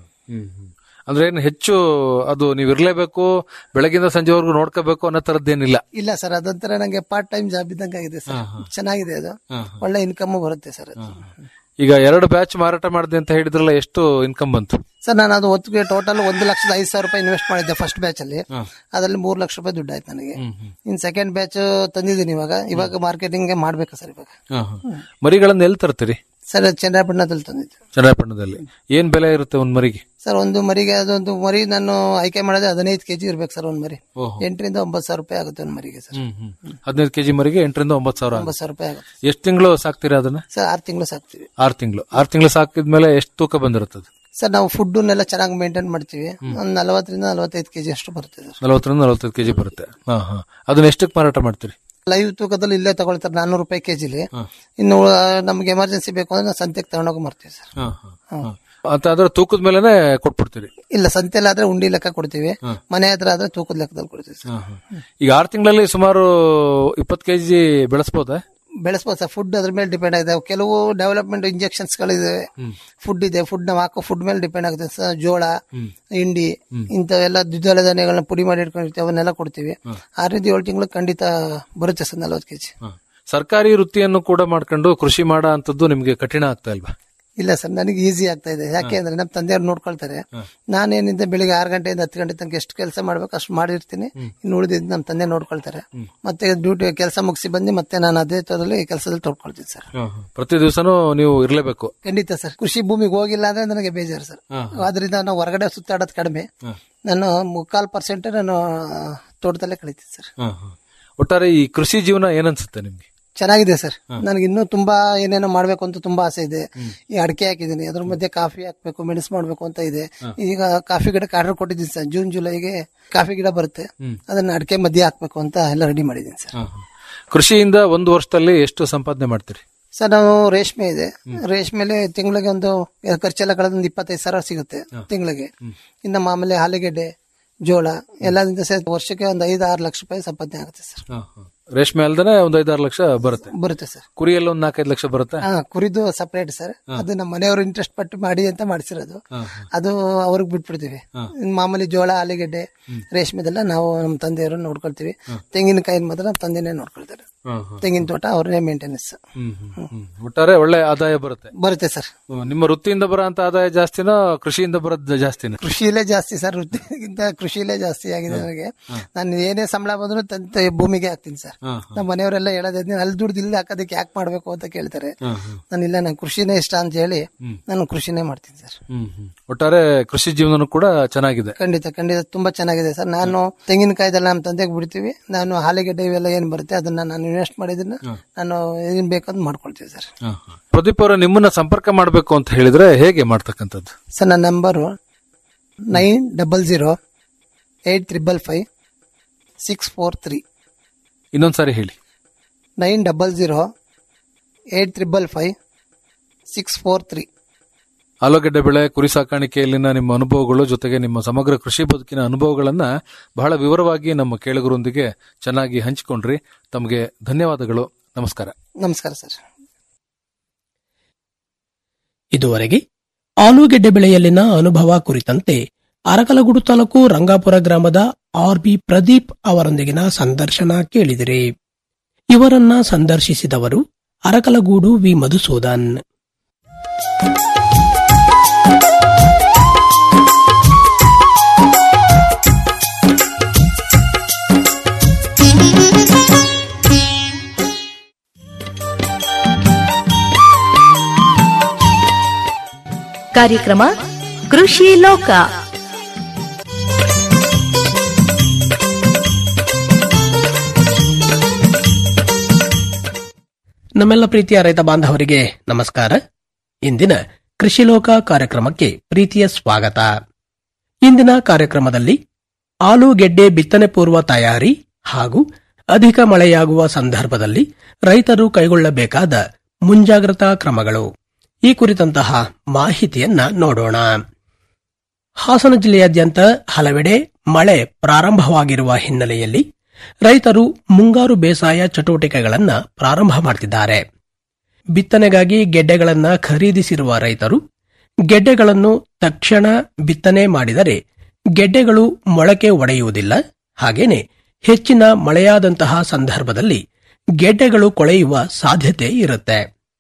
ಅಂದ್ರೆ ಏನ್ ಹೆಚ್ಚು ಅದು ನೀವ್ ಇರ್ಲೇಬೇಕು ಬೆಳಗಿಂದ ಸಂಜೆವರೆಗೂ ನೋಡ್ಕೋಬೇಕು ಅನ್ನೋ ತರದ್ದೇನಿಲ್ಲ ಇಲ್ಲ ಸರ್ ಅದೊಂಥರ ನಂಗೆ ಪಾರ್ಟ್ ಟೈಮ್ ಜಾಬ್ ಇದ್ದಂಗೆ ಆಗಿದೆ ಸರ್ ಚೆನ್ನಾಗಿದೆ ಅದು ಒಳ್ಳೆ ಇನ್ಕಮ್ ಬರುತ್ತೆ ಸರ್ ಅದು ಈಗ ಎರಡು ಬ್ಯಾಚ್ ಮಾರಾಟ ಮಾಡಿದೆ ಅಂತ ಹೇಳಿದ್ರಲ್ಲ ಎಷ್ಟು ಇನ್ಕಮ್ ಬಂತು ಸರ್ ನಾನು ಅದು ಒತ್ತಿಗೆ ಟೋಟಲ್ ಒಂದು ಲಕ್ಷದ ಐದು ಸಾವಿರ ರೂಪಾಯಿ ಇನ್ವೆಸ್ಟ್ ಮಾಡಿದ್ದೆ ಫಸ್ಟ್ ಬ್ಯಾಚ್ ಅಲ್ಲಿ ಅದರಲ್ಲಿ ಮೂರು ಲಕ್ಷ ರೂಪಾಯಿ ದುಡ್ಡು ಆಯ್ತು ನನಗೆ ಇನ್ ಸೆಕೆಂಡ್ ಬ್ಯಾಚ್ ತಂದಿದ್ದೀನಿ ಇವಾಗ ಇವಾಗ ಮಾರ್ಕೆಟಿಂಗ್ ಮಾಡ್ಬೇಕು ಸರ್ ಇವಾಗ ಮರಿಗಳನ್ನ ಎಲ್ಲಿ ತರ್ತೀರಿ ಸರ್ ಚನ್ನಪಟ್ಟಣದಲ್ಲಿ ತಂದಿದ್ದು ಚನ್ನಪಟ್ಟಣದಲ್ಲಿ ಏನ್ ಬೆಲೆ ಇರುತ್ತೆ ಒಂದ್ ಮರಿಗೆ ಸರ್ ಒಂದು ಮರಿಗೆ ಅದೊಂದು ಮರಿ ನಾನು ಆಯ್ಕೆ ಮಾಡೋದೇ ಹದಿನೈದು ಕೆಜಿ ಇರ್ಬೇಕು ಸರ್ ಒಂದ್ ಮರಿ ಓಹೋ. ಎಂಟರಿಂದ ಒಂಬತ್ತು ಸಾವಿರ ರೂಪಾಯಿ ಆಗುತ್ತೆ ಒಂದು ಮರಿಗೆ ಸರ್ ಹದಿನೈದು ಕೆಜಿ ಮರಿಗೆ ಎಂಟರಿಂದ ಒಂಬತ್ತು ಸಾವಿರ ಒಂಬತ್ತು ಸಾವಿರ ರೂಪಾಯಿ ಆಗುತ್ತೆ ಎಷ್ಟು ತಿಂಗಳು ಸಾಕ್ತೀರಾ ಅದನ್ನ ಸರ್ ಆರು ತಿಂಗಳು ಸಾಕ್ತಿವಿ ಆರು ತಿಂಗಳು ಆರು ತಿಂಗಳು ಸಾಕಿದ್ಮೇಲೆ ಎಷ್ಟು ತೂಕ ಬಂದಿರುತ್ತದೆ ಸರ್ ನಾವು ಫುಡ್ನೆಲ್ಲ ಚೆನ್ನಾಗಿ ಮೇಂಟೈನ್ ಮಾಡ್ತೀವಿ ಒಂದು ನಲವತ್ತರಿಂದ ನಲವತ್ತೈದು ಕೆಜಿ ಅಷ್ಟು ಬರುತ್ತೆ ಸರ್ ನಲವತ್ತರಿಂದ ನಲವತ್ತೈದು ಕೆಜಿ ಬರುತ್ತೆ ಹಾ ಹಾ ಅದನ್ನ ಎಷ್ಟಕ್ಕೆ ಮಾರಾಟ ಮಾಡ್ತೀರಿ ಲೈವ್ ತೂಕದಲ್ಲಿ ಇಲ್ಲೇ ತಗೊಳ್ತಾರೆ ನಾನ್ನೂರು ರೂಪಾಯಿ ಕೆಜಿಲಿ ಇನ್ನು ಆ, ನಮ್ಗೆ ಎಮರ್ಜೆನ್ಸಿ ಬೇಕು ಅಂದ್ರೆ ನಾವು ಸಂತೆಗೆ ತಗೊಂಡೋಗಿ ಮಾಡ್ತೀವಿ ಸರ್ ಅಂತ ಅದ್ರ ತೂಕದ ಮೇಲೆನೆ ಕೊಟ್ಬಿಡ್ತೀರಿ ಇಲ್ಲ ಸಂತೆಲಿ ಆದ್ರೆ ಉಂಡಿ ಲೆಕ್ಕ ಕೊಡ್ತೀವಿ ಮನೆ ಹತ್ರ ಆದ್ರೆ ತೂಕದ ಲೆಕ್ಕದಲ್ಲಿ ಕೊಡ್ತೀವಿ ಸರ್ ಈಗ ಆರು ತಿಂಗಳಲ್ಲಿ ಸುಮಾರು ಇಪ್ಪತ್ತು ಕೆಜಿ ಬೆಳೆಸ್ಬೋದಾ ಬೆಳೆಸ್ಬೋದು ಸರ್ ಫುಡ್ ಅದ್ರ ಮೇಲೆ ಡಿಪೆಂಡ್ ಆಗಿದೆ ಕೆಲವು ಡೆವಲಪ್ಮೆಂಟ್ ಇಂಜೆಕ್ಷನ್ಸ್ ಗಳಿದೆ ಫುಡ್ ಇದೆ ಫುಡ್ ನಾವು ಹಾಕೋ ಫುಡ್ ಮೇಲೆ ಡಿಪೆಂಡ್ ಆಗುತ್ತೆ ಸರ್ ಜೋಳ ಹಿಂಡಿ ಇಂಥವೆಲ್ಲ ದ್ವಿದಳ ಧಾನ್ಯಗಳನ್ನ ಪುಡಿ ಮಾಡಿ ಇಟ್ಕೊಂಡಿರ್ತೀವಿ ಅವನ್ನೆಲ್ಲ ಕೊಡ್ತೀವಿ ಆರರಿಂದ ಏಳು ತಿಂಗಳು ಖಂಡಿತ ಬರುತ್ತೆ ಸರ್ ನಲ್ವತ್ತು ಕೆಜಿ ಸರ್ಕಾರಿ ವೃತ್ತಿಯನ್ನು ಕೂಡ ಮಾಡ್ಕೊಂಡು ಕೃಷಿ ಮಾಡೋ ಅಂತದ್ದು ನಿಮ್ಗೆ ಕಠಿಣ ಆಗ್ತಾ ಇಲ್ವಾ ಇಲ್ಲ ಸರ್ ನನಗೆ ಈಸಿ ಆಗ್ತಾ ಇದೆ ಯಾಕೆ ಅಂದ್ರೆ ನಮ್ಮ ತಂದೆಯವ್ರು ನೋಡ್ಕೊಳ್ತಾರೆ ನಾನೇನಿದ್ದೆ ಬೆಳಿಗ್ಗೆ ಆರು ಗಂಟೆಯಿಂದ ಹತ್ತು ಗಂಟೆ ತನಕ ಎಷ್ಟು ಕೆಲಸ ಮಾಡ್ಬೇಕು ಅಷ್ಟು ಮಾಡಿರ್ತೀನಿ ಇನ್ನು ಉಳಿದಿದ್ದು ನಮ್ಮ ತಂದೆ ನೋಡ್ಕೊಳ್ತಾರೆ ಮತ್ತೆ ಡ್ಯೂಟಿ ಕೆಲಸ ಮುಗಿಸಿ ಬಂದು ಮತ್ತೆ ನಾನು ಅದೇ ತರದಲ್ಲಿ ಕೆಲಸದಲ್ಲಿ ತೊಡ್ಕೊಳ್ತೀನಿ ಸರ್ ಪ್ರತಿ ದಿವಸನೂ ನೀವು ಇರ್ಲೇಬೇಕು ಖಂಡಿತ ಸರ್ ಕೃಷಿ ಭೂಮಿಗೆ ಹೋಗಿಲ್ಲ ಅಂದ್ರೆ ನನಗೆ ಬೇಜಾರು ಸರ್ ಆದ್ರಿಂದ ನಾವು ಹೊರಗಡೆ ಸುತ್ತಾಡೋದು ಕಡಿಮೆ ನಾನು ಮುಕ್ಕಾಲ್ ಪರ್ಸೆಂಟ್ ನಾನು ತೋಟದಲ್ಲೇ ಕಳಿತೀನಿ ಸರ್ ಒಟ್ಟಾರೆ ಈ ಕೃಷಿ ಜೀವನ ಏನನ್ಸುತ್ತೆ ನಿಮ್ಗೆ ಚೆನ್ನಾಗಿದೆ ಸರ್ ನನಗೆ ಇನ್ನೂ ತುಂಬಾ ಏನೇನೋ ಮಾಡ್ಬೇಕು ಅಂತ ತುಂಬಾ ಆಸೆ ಇದೆ ಈ ಅಡಿಕೆ ಹಾಕಿದ್ದೀನಿ ಅದ್ರ ಮಧ್ಯೆ ಕಾಫಿ ಹಾಕ್ಬೇಕು ಮೆಣಸು ಮಾಡ್ಬೇಕು ಅಂತ ಇದೆ ಈಗ ಕಾಫಿ ಗಿಡಕ್ಕೆ ಆರ್ಡರ್ ಕೊಟ್ಟಿದ್ದೀನಿ ಸರ್ ಜೂನ್ ಜುಲೈಗೆ ಕಾಫಿ ಗಿಡ ಬರುತ್ತೆ ಅದನ್ನ ಅಡಿಕೆ ಮಧ್ಯೆ ಹಾಕ್ಬೇಕು ಅಂತ ಎಲ್ಲ ರೆಡಿ ಮಾಡಿದ್ದೀನಿ ಸರ್ ಕೃಷಿಯಿಂದ ಒಂದು ವರ್ಷದಲ್ಲಿ ಎಷ್ಟು ಸಂಪಾದನೆ ಮಾಡ್ತೀರಿ ಸರ್ ನಾವು ರೇಷ್ಮೆ ಇದೆ ರೇಷ್ಮೆಲೆ ತಿಂಗಳಿಗೆ ಒಂದು ಖರ್ಚೆಲ್ಲ ಕಳೆದ ಒಂದು ಇಪ್ಪತ್ತೈದು ಸಾವಿರ ಸಿಗುತ್ತೆ ತಿಂಗಳಿಗೆ ಇನ್ನು ಮಾಮೂಲಿ ಆಲೂಗೆಡ್ಡೆ ಜೋಳ ಎಲ್ಲದಿಂದ ಸೇರಿ ವರ್ಷಕ್ಕೆ ಒಂದು ಐದು ಆರು ಲಕ್ಷ ರೂಪಾಯಿ ಸಂಪಾದನೆ ಆಗುತ್ತೆ ಸರ್ ರೇಷ್ಮೆ ಅಲ್ದೇನೆ ಒಂದ್ ಐದಾರು ಲಕ್ಷ ಬರುತ್ತೆ ಬರುತ್ತೆ ಸರ್ ಕುರಿಯಲ್ಲಿ ಒಂದ್ ನಾಲ್ಕೈದು ಲಕ್ಷ ಬರುತ್ತೆ ಹಾ ಕುರಿದು ಸಪರೇಟ್ ಸರ್ ಅದು ನಮ್ಮ ಮನೆಯವರು ಇಂಟ್ರೆಸ್ಟ್ ಪಟ್ಟು ಮಾಡಿ ಅಂತ ಮಾಡಿಸಿರೋದು ಅದು ಅವ್ರಿಗೆ ಬಿಟ್ಬಿಡ್ತೀವಿ ಇನ್ ಮಾಮೂಲಿ ಜೋಳ ಆಲೂಗೆಡ್ಡೆ ರೇಷ್ಮೆದೆಲ್ಲ ನಾವು ನಮ್ಮ ತಂದೆಯವರು ನೋಡ್ಕೊಳ್ತೀವಿ ತೆಂಗಿನಕಾಯಿ ಮಾತ್ರ ನಮ್ಮ ತಂದೆನೇ ನೋಡ್ಕೊಳ್ತಾರೆ ತೆಂಗಿನ ತೋಟ ಅವ್ರನ್ನೇ ಮೇಂಟೆನೆನ್ಸ್ ಹ್ಮ್, ಹ್ಮ್, ಹ್ಮ್. ಒಟ್ಟಾರೆ ಒಳ್ಳೆ ಆದಾಯ ಬರುತ್ತೆ ಬರುತ್ತೆ ಸರ್ ಹ್ಮ್, ನಿಮ್ಮ ವೃತ್ತಿಯಿಂದ ಬರೋ ಅಂತ ಆದಾಯ ಜಾಸ್ತಿನೋ ಕೃಷಿಯಿಂದ ಬರೋದು ಜಾಸ್ತಿನ ಕೃಷಿಲೇ ಜಾಸ್ತಿ ಸರ್ ವೃತ್ತಿಗಿಂತ ಕೃಷಿಲೇ ಜಾಸ್ತಿ ಆಗಿದೆ ನನಗೆ ನಾನು ಏನೇ ಸಂಬಳ ಬಂದ್ರು ತಂತ ಭೂಮಿಗೆ ಹಾಕ್ತೀನಿ ಸರ್ ನಮ್ಮ ಮನೆಯವರೆಲ್ಲ ಹೇಳೋದೇ ಅಲ್ಲಿ ದುಡ್ದು ಇಲ್ಲಿ ಹಾಕೋದಕ್ಕೆ ಯಾಕೆ ಮಾಡ್ಬೇಕು ಅಂತ ಕೇಳ್ತಾರೆ ನಾನು ಇಲ್ಲ ನಂಗೆ ಕೃಷಿನೇ ಇಷ್ಟ ಅಂತ ಹೇಳಿ ನಾನು ಕೃಷಿನೇ ಮಾಡ್ತೀನಿ ಸರ್ ಒಟ್ಟಾರೆ ಕೃಷಿ ಜೀವನನೂ ಕೂಡ ಚೆನ್ನಾಗಿದೆ ಖಂಡಿತ ಖಂಡಿತ ತುಂಬಾ ಚೆನ್ನಾಗಿದೆ ಸರ್ ನಾನು ತೆಂಗಿನಕಾಯ್ದೆಲ್ಲ ನಮ್ಮ ತಂದೆಗೆ ಬಿಡ್ತೀವಿ ನಾನು ಆಲೂಗೆಡ್ಡೆ ಇವೆಲ್ಲ ಏನ್ ಬರುತ್ತೆ ಅದನ್ನ ನಾನು ಇನ್ವೆಸ್ಟ್ ಮಾಡಿದ್ದನ್ನ ನಾನು ಏನ್ ಬೇಕಂತ ಮಾಡ್ಕೊಳ್ತೀವಿ ಸರ್ ಪ್ರದೀಪ್ ಅವರ ನಿಮ್ಮನ್ನ ಸಂಪರ್ಕ ಮಾಡಬೇಕು ಅಂತ ಹೇಳಿದ್ರೆ ಹೇಗೆ ಮಾಡ್ತಕ್ಕಂಥದ್ದು ಸರ್ ನನ್ನ number nine double zero eight triple five six four three ಇನ್ನೊಂದ್ಸಾರಿ ಹೇಳಿ nine double zero eight triple five six four three ಆಲೂಗಡ್ಡೆ ಬೆಳೆ ಕುರಿ ಸಾಕಾಣಿಕೆಯಲ್ಲಿನ ನಿಮ್ಮ ಅನುಭವಗಳು ಜೊತೆಗೆ ನಿಮ್ಮ ಸಮಗ್ರ ಕೃಷಿ ಬದುಕಿನ ಅನುಭವಗಳನ್ನ ಬಹಳ ವಿವರವಾಗಿ ನಮ್ಮ ಕೇಳುಗರೊಂದಿಗೆ ಚೆನ್ನಾಗಿ ಹಂಚಿಕೊಂಡ್ರಿ ತಮಗೆ ಧನ್ಯವಾದಗಳು ನಮಸ್ಕಾರ ನಮಸ್ಕಾರ ಸರ್ ಇದುವರೆಗೆ ಆಲೂಗೆಡ್ಡೆ ಬೆಳೆಯಲ್ಲಿನ ಅನುಭವ ಕುರಿತಂತೆ ಅರಕಲಗೂಡು ತಾಲೂಕು ರಂಗಾಪುರ ಗ್ರಾಮದ ಆರ್ ಬಿ ಪ್ರದೀಪ್ ಅವರೊಂದಿಗಿನ ಸಂದರ್ಶನ ಕೇಳಿದಿರಿ ಇವರನ್ನ ಸಂದರ್ಶಿಸಿದವರು ಅರಕಲಗೂಡು ವಿ ಮಧುಸೂದನ್ ಕಾರ್ಯಕ್ರಮ ಕೃಷಿ ಲೋಕ ನಮ್ಮೆಲ್ಲ ಪ್ರೀತಿಯ ರೈತ ಬಾಂಧವರಿಗೆ ನಮಸ್ಕಾರ ಇಂದಿನ ಕೃಷಿ ಲೋಕ ಕಾರ್ಯಕ್ರಮಕ್ಕೆ ಪ್ರೀತಿಯ ಸ್ವಾಗತ ಇಂದಿನ ಕಾರ್ಯಕ್ರಮದಲ್ಲಿ ಆಲೂಗೆಡ್ಡೆ ಬಿತ್ತನೆ ಪೂರ್ವ ತಯಾರಿ ಹಾಗೂ ಅಧಿಕ ಮಳೆಯಾಗುವ ಸಂದರ್ಭದಲ್ಲಿ ರೈತರು ಕೈಗೊಳ್ಳಬೇಕಾದ ಮುಂಜಾಗ್ರತಾ ಕ್ರಮಗಳು ಈ ಕುರಿತಂತಹ ಮಾಹಿತಿಯನ್ನ ನೋಡೋಣ ಹಾಸನ ಜಿಲ್ಲೆಯಾದ್ಯಂತ ಹಲವೆಡೆ ಮಳೆ ಪ್ರಾರಂಭವಾಗಿರುವ ಹಿನ್ನೆಲೆಯಲ್ಲಿ ರೈತರು ಮುಂಗಾರು ಬೇಸಾಯ ಚಟುವಟಿಕೆಗಳನ್ನ ಪ್ರಾರಂಭ ಮಾಡ್ತಿದ್ದಾರೆ ಬಿತ್ತನೆಗಾಗಿ ಗೆಡ್ಡೆಗಳನ್ನ ಖರೀದಿಸಿರುವ ರೈತರು ಗೆಡ್ಡೆಗಳನ್ನು ತಕ್ಷಣ ಬಿತ್ತನೆ ಮಾಡಿದರೆ ಗೆಡ್ಡೆಗಳು ಮೊಳಕೆ ಒಡೆಯುವುದಿಲ್ಲ ಹಾಗೇನೆ ಹೆಚ್ಚಿನ ಮಳೆಯಾದಂತಹ ಸಂದರ್ಭದಲ್ಲಿ ಗೆಡ್ಡೆಗಳು ಕೊಳೆಯುವ ಸಾಧ್ಯತೆ ಇರುತ್ತೆ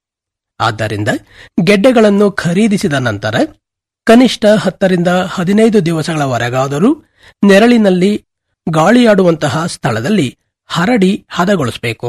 ಆದ್ದರಿಂದ ಗೆಡ್ಡೆಗಳನ್ನು ಖರೀದಿಸಿದ ನಂತರ ಕನಿಷ್ಠ ಹತ್ತರಿಂದ ಹದಿನೈದು ದಿವಸಗಳವರೆಗಾದರೂ ನೆರಳಿನಲ್ಲಿ ಗಾಳಿಯಾಡುವಂತಹ ಸ್ಥಳದಲ್ಲಿ ಹರಡಿ ಹದಗೊಳಿಸಬೇಕು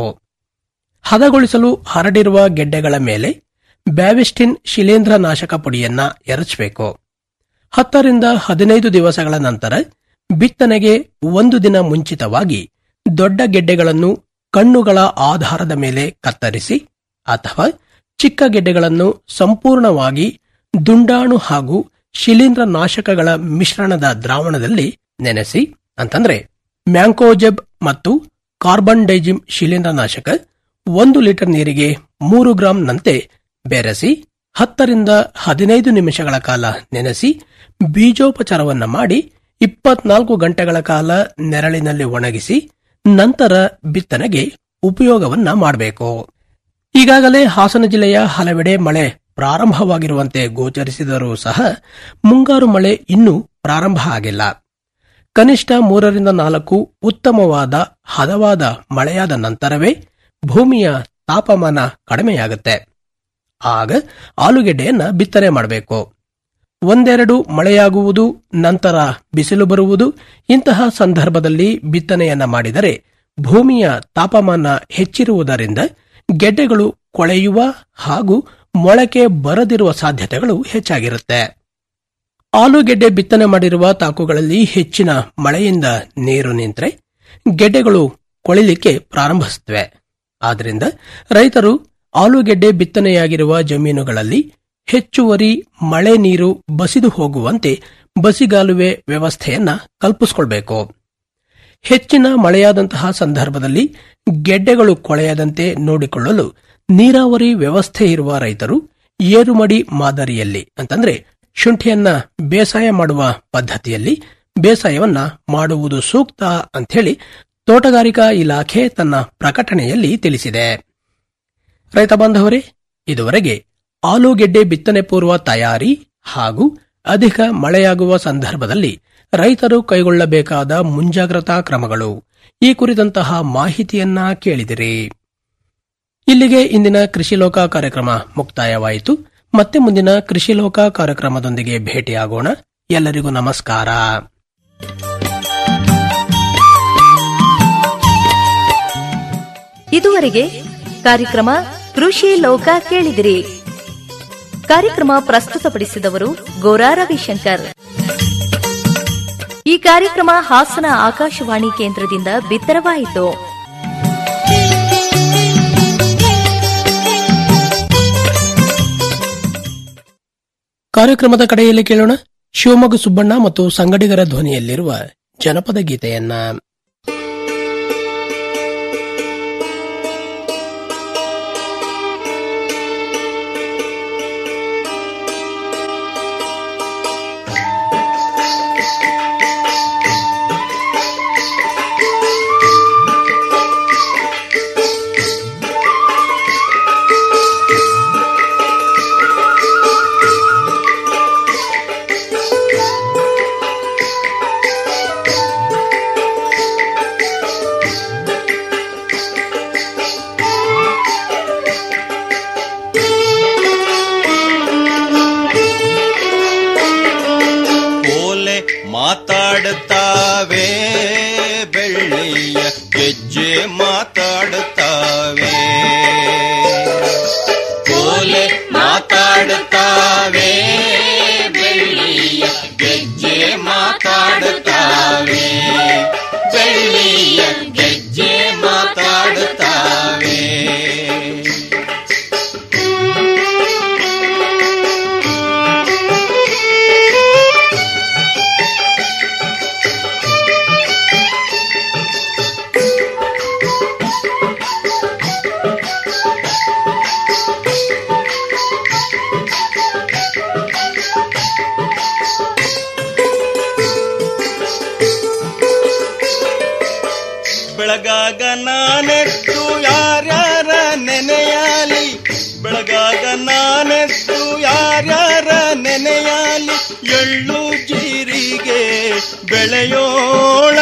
ಹದಗೊಳಿಸಲು ಹರಡಿರುವ ಗೆಡ್ಡೆಗಳ ಮೇಲೆ ಬ್ಯಾವಿಸ್ಟಿನ್ ಶಿಲೇಂಧ್ರ ನಾಶಕ ಪುಡಿಯನ್ನ ಎರಚಬೇಕು ಹತ್ತರಿಂದ ಹದಿನೈದು ದಿವಸಗಳ ನಂತರ ಬಿತ್ತನೆಗೆ ಒಂದು ದಿನ ಮುಂಚಿತವಾಗಿ ದೊಡ್ಡ ಗೆಡ್ಡೆಗಳನ್ನು ಕಣ್ಣುಗಳ ಆಧಾರದ ಮೇಲೆ ಕತ್ತರಿಸಿ ಅಥವಾ ಚಿಕ್ಕ ಗೆಡ್ಡೆಗಳನ್ನು ಸಂಪೂರ್ಣವಾಗಿ ದುಂಡಾಣು ಹಾಗೂ ಶಿಲೀಂಧ್ರ ನಾಶಕಗಳ ಮಿಶ್ರಣದ ದ್ರಾವಣದಲ್ಲಿ ನೆನೆಸಿ ಅಂತಂದ್ರೆ ಮ್ಯಾಂಕೋಜೆಬ್ ಮತ್ತು ಕಾರ್ಬನ್ ಡೈಜಿಮ್ ಶಿಲೀಂಧ್ರನಾಶಕ ಒಂದು ಲೀಟರ್ ನೀರಿಗೆ ಮೂರು ಗ್ರಾಂನಂತೆ ಬೆರೆಸಿ ಹತ್ತರಿಂದ ಹದಿನೈದು ನಿಮಿಷಗಳ ಕಾಲ ನೆನೆಸಿ ಬೀಜೋಪಚಾರವನ್ನ ಮಾಡಿ ಇಪ್ಪತ್ನಾಲ್ಕು ಗಂಟೆಗಳ ಕಾಲ ನೆರಳಿನಲ್ಲಿ ಒಣಗಿಸಿ ನಂತರ ಬಿತ್ತನೆಗೆ ಉಪಯೋಗವನ್ನ ಮಾಡಬೇಕು ಈಗಾಗಲೇ ಹಾಸನ ಜಿಲ್ಲೆಯ ಹಲವೆಡೆ ಮಳೆ ಪ್ರಾರಂಭವಾಗಿರುವಂತೆ ಗೋಚರಿಸಿದರೂ ಸಹ ಮುಂಗಾರು ಮಳೆ ಇನ್ನೂ ಪ್ರಾರಂಭ ಆಗಿಲ್ಲ ಕನಿಷ್ಠ ಮೂರರಿಂದ ನಾಲ್ಕು ಉತ್ತಮವಾದ ಹದವಾದ ಮಳೆಯಾದ ನಂತರವೇ ಭೂಮಿಯ ತಾಪಮಾನ ಕಡಿಮೆಯಾಗುತ್ತೆ ಆಗ ಆಲೂಗೆಡ್ಡೆಯನ್ನ ಬಿತ್ತನೆ ಮಾಡಬೇಕು ಒಂದೆರಡು ಮಳೆಯಾಗುವುದು ನಂತರ ಬಿಸಿಲು ಬರುವುದು ಇಂತಹ ಸಂದರ್ಭದಲ್ಲಿ ಬಿತ್ತನೆಯನ್ನ ಮಾಡಿದರೆ ಭೂಮಿಯ ತಾಪಮಾನ ಹೆಚ್ಚಿರುವುದರಿಂದ ಗೆಡ್ಡೆಗಳು ಕೊಳೆಯುವ ಹಾಗೂ ಮೊಳಕೆ ಬರದಿರುವ ಸಾಧ್ಯತೆಗಳು ಹೆಚ್ಚಾಗಿರುತ್ತೆ ಆಲೂಗೆಡ್ಡೆ ಬಿತ್ತನೆ ಮಾಡಿರುವ ತಾಕುಗಳಲ್ಲಿ ಹೆಚ್ಚಿನ ಮಳೆಯಿಂದ ನೀರು ನಿಂತರೆ ಗೆಡ್ಡೆಗಳು ಕೊಳಿಲಿಕ್ಕೆ ಪ್ರಾರಂಭಿಸುತ್ತವೆ ಆದ್ದರಿಂದ ರೈತರು ಆಲೂಗೆಡ್ಡೆ ಬಿತ್ತನೆಯಾಗಿರುವ ಜಮೀನುಗಳಲ್ಲಿ ಹೆಚ್ಚುವರಿ ಮಳೆ ನೀರು ಬಸಿದು ಹೋಗುವಂತೆ ಬಸಿಗಾಲುವೆ ವ್ಯವಸ್ಥೆಯನ್ನ ಕಲ್ಪಿಸಿಕೊಳ್ಬೇಕು ಹೆಚ್ಚಿನ ಮಳೆಯಾದಂತಹ ಸಂದರ್ಭದಲ್ಲಿ ಗೆಡ್ಡೆಗಳು ಕೊಳೆಯದಂತೆ ನೋಡಿಕೊಳ್ಳಲು ನೀರಾವರಿ ವ್ಯವಸ್ಥೆ ಇರುವ ರೈತರು ಏರುಮಡಿ ಮಾದರಿಯಲ್ಲಿ ಅಂತಂದ್ರೆ ಶುಂಠಿಯನ್ನ ಬೇಸಾಯ ಮಾಡುವ ಪದ್ಧತಿಯಲ್ಲಿ ಬೇಸಾಯವನ್ನ ಮಾಡುವುದು ಸೂಕ್ತ ಅಂಥೇಳಿ ತೋಟಗಾರಿಕಾ ಇಲಾಖೆ ತನ್ನ ಪ್ರಕಟಣೆಯಲ್ಲಿ ತಿಳಿಸಿದೆ ರೈತ ಬಾಂಧವರೇ ಇದುವರೆಗೆ ಆಲೂಗೆಡ್ಡೆ ಬಿತ್ತನೆ ಪೂರ್ವ ತಯಾರಿ ಹಾಗೂ ಅಧಿಕ ಮಳೆಯಾಗುವ ಸಂದರ್ಭದಲ್ಲಿ ರೈತರು ಕೈಗೊಳ್ಳಬೇಕಾದ ಮುಂಜಾಗ್ರತಾ ಕ್ರಮಗಳು ಈ ಕುರಿತಂತಹ ಮಾಹಿತಿಯನ್ನ ಕೇಳಿದಿರಿ ಇಲ್ಲಿಗೆ ಇಂದಿನ ಕೃಷಿ ಲೋಕ ಕಾರ್ಯಕ್ರಮ ಮುಕ್ತಾಯವಾಯಿತು ಮತ್ತೆ ಮುಂದಿನ ಕೃಷಿ ಲೋಕ ಕಾರ್ಯಕ್ರಮದೊಂದಿಗೆ ಭೇಟಿಯಾಗೋಣ ಎಲ್ಲರಿಗೂ ನಮಸ್ಕಾರ ಇದುವರೆಗೆ ಕಾರ್ಯಕ್ರಮ ಕೃಷಿ ಲೋಕ ಕೇಳಿದಿರಿ ಕಾರ್ಯಕ್ರಮ ಪ್ರಸ್ತುತಪಡಿಸಿದವರು ಗೋರಾ ರವಿಶಂಕರ್ ಈ ಕಾರ್ಯಕ್ರಮ ಹಾಸನ ಆಕಾಶವಾಣಿ ಕೇಂದ್ರದಿಂದ ಬಿತ್ತರವಾಯಿತು ಕಾರ್ಯಕ್ರಮದ ಕಡೆಯಲ್ಲಿ ಕೇಳೋಣ ಶಿವಮೊಗ್ಗ ಸುಬ್ಬಣ್ಣ ಮತ್ತು ಸಂಗಡಿಗರ ಧ್ವನಿಯಲ್ಲಿರುವ ಜನಪದ ಗೀತೆಯನ್ನ ಓಲೆ ಮಾತಾಡುತ್ತಾವೆ ಬೆಳ್ಳಿಯ ಗೆಜ್ಜೆ ಮಾತಾಡುತ್ತಾವೆ ಓಲೆ ಮಾತಾಡುತ್ತಾವೆ ಬೆಳ್ಳಿಯ ಗೆಜ್ಜೆ ಮಾತಾಡುತ್ತಾವೆ ಬೆಳ್ಳಿಯ ಗೆಜ್ಜೆ ಮಾತಾಡುತ್ತಾವೆ ಬೆಳಗಾಗ ನಾನೆತ್ತು ಯಾರ್ಯಾರ ನೆನೆಯಾಲಿ ಬೆಳಗಾಗ ನಾನೆತ್ತು ಯಾರ್ಯಾರ ನೆನೆಯಾಲಿ ಎಳ್ಳು ಜೀರಿಗೆ ಬೆಳೆಯೋಳ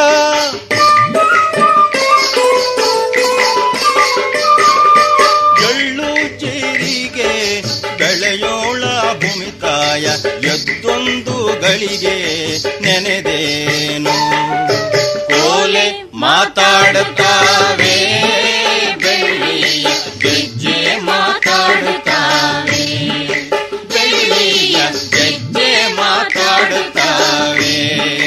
ಎಳ್ಳು ಜೀರಿಗೆ ಬೆಳೆಯೋಳ ಭೂಮಿತಾಯ ಎದ್ದೊಂದು ಗಳಿಗೆ ನೆನೆದೇನು ಕೋಲೆ ಮಾತಾಡುತ್ತಾವೆ ಬೆಳ್ಳಿಯ ಗೆಜ್ಜೆ ಮಾತಾಡುತ್ತಾವೆ ಬೆಳ್ಳಿಯ ಗೆಜ್ಜೆ ಮಾತಾಡುತ್ತಾವೆ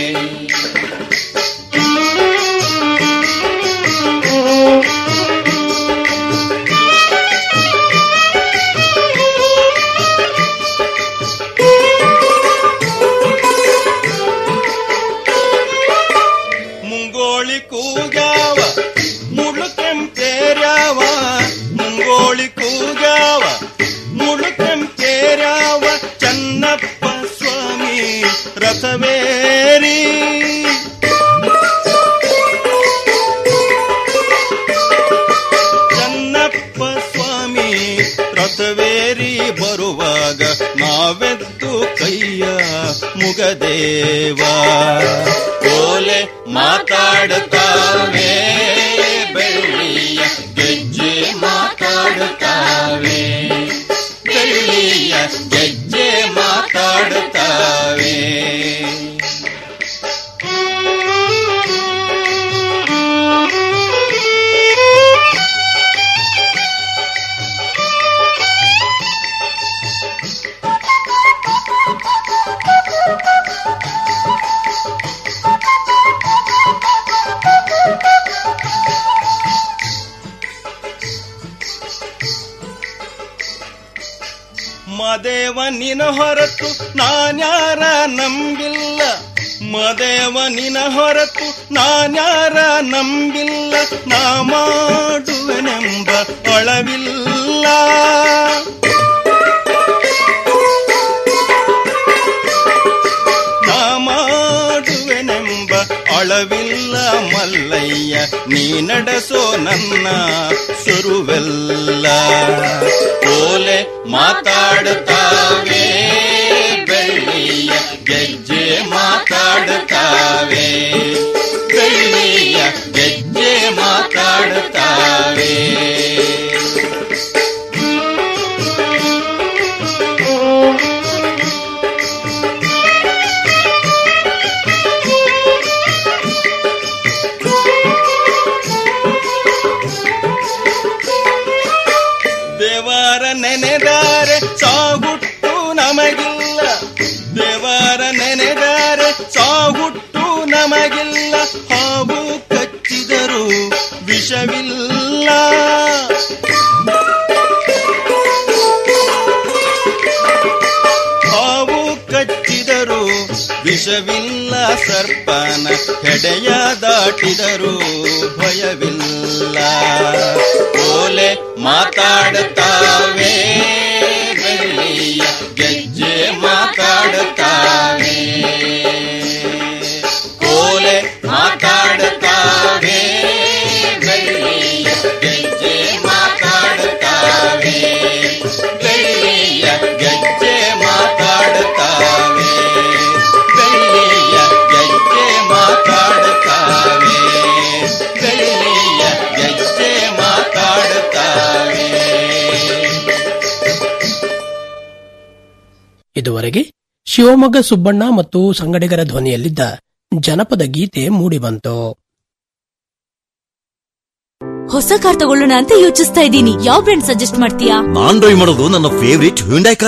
ಮುಂಗೋಳಿ ಕೂಗ್ಯಾವ ಮುಳು ಕೆಂಪೇರ್ಯಾವ ಮುಂಗೋಳಿ ಕೂಗ್ಯಾವ ಮುಳು ಕೆಂಪೇರ್ಯಾವ ಚನ್ನಪ್ಪ ಸ್ವಾಮಿ ರಥವೇರಿ ಚನ್ನಪ್ಪ ಸ್ವಾಮಿ ರಥವೇರಿ ಬರುವಾಗ ನಾವೆದ್ದು ಕೈಯ ಮುಗದೇವ ಕೋಲೆ ಮಾತಾಡುತ್ತಾವೆ ಬೆಳ್ಳಿಯ ಗೆಜ್ಜೆ ಮಾತಾಡುತ್ತಾವೆ ಬೆಳ್ಳಿಯ ಗೆಜ್ಜೆ ಮಾತಾಡುತ್ತಾವೆ ಮದೇವ ನಿನ ಹೊರತು ನಾನ್ಯಾರ ನಂಬಿಲ್ಲ ಮದೇವ ನಿನ ಹೊರತು ನಾನ್ಯಾರ ನಂಬಿಲ್ಲ ನಾ ಮಾಡುವೆನೆಂಬ ಒಳವಿಲ್ಲ ನಾ ಮಾಡುವೆನೆಂಬ ಅಳವಿಲ್ಲ ಮಲ್ಲಯ್ಯ ನೀ ನಡೆಸೋ ನನ್ನ ಸುರುವೆಲ್ಲ ಓಲೆ ಮಾತಾಡುತ್ತಾವೆ ಬೆಳ್ಳಿಯ ಗೆಜ್ಜೆ ಮಾತಾಡುತ್ತಾವೆ ಬೆಳ್ಳಿಯ ಗೆಜ್ಜೆ ಮಾತಾಡುತ್ತಾವೆ ಇಲ್ಲ ದೇವರ ನೆನೆದರೆ ಸಾಹುಟ್ಟು ನಮಗಿಲ್ಲ ಹಾವು ಕಚ್ಚಿದರು ವಿಷವಿಲ್ಲ ಹಾವು ಕಚ್ಚಿದರು ವಿಷವಿಲ್ಲ ಸರ್ಪನ ಹೆಡೆಯ ದಾಟಿದರು ಭಯವಿಲ್ಲ ಓಲೆ ಮಾತಾಡುತ್ತಾವೆ ಬೆಳ್ಳಿಯ ಗೆಜ್ಜೆ ಮಾತಾಡುತ್ತಾವೆ ಓಲೆ ಮಾತಾಡುತ್ತಾವೆ ಬೆಳ್ಳಿಯ ಗೆಜ್ಜೆ ಮಾತಾಡುತ್ತಾವೆ ಬೆಳ್ಳಿಯ ಗೆಜ್ಜೆ ಮಾತಾಡುತ್ತಾವೆ ಬೆಳ್ಳಿಯ ಗೆಜ್ಜೆ ಮಾತಾಡುತ್ತಾವೆ ಬೆಳ್ಳಿಯ ಗೆಜ್ಜೆ ಮಾತಾಡುತ್ತಾವೆ ಇದುವರೆಗೆ ಶಿವಮೊಗ್ಗ ಸುಬ್ಬಣ್ಣ ಮತ್ತು ಸಂಗಡಿಗರ ಧ್ವನಿಯಲ್ಲಿದ್ದ ಜನಪದ ಗೀತೆ ಮೂಡಿಬಂತು ಹೊಸ ಕಾರ್ ತಗೊಳ್ಳೋಣ ಅಂತ ಯೋಚಿಸ್ತಾ ಇದ್ದೀನಿ ಯಾವ ಬ್ರ್ಯಾಂಡ್ ಸಜೆಸ್ಟ್ ಮಾಡ್ತೀಯಾ ನಾನ್ ಡ್ರೈವ್ ಮಾಡೋದು ನನ್ನ ಫೇವರಿಟ್ ಹ್ಯುಂಡೈ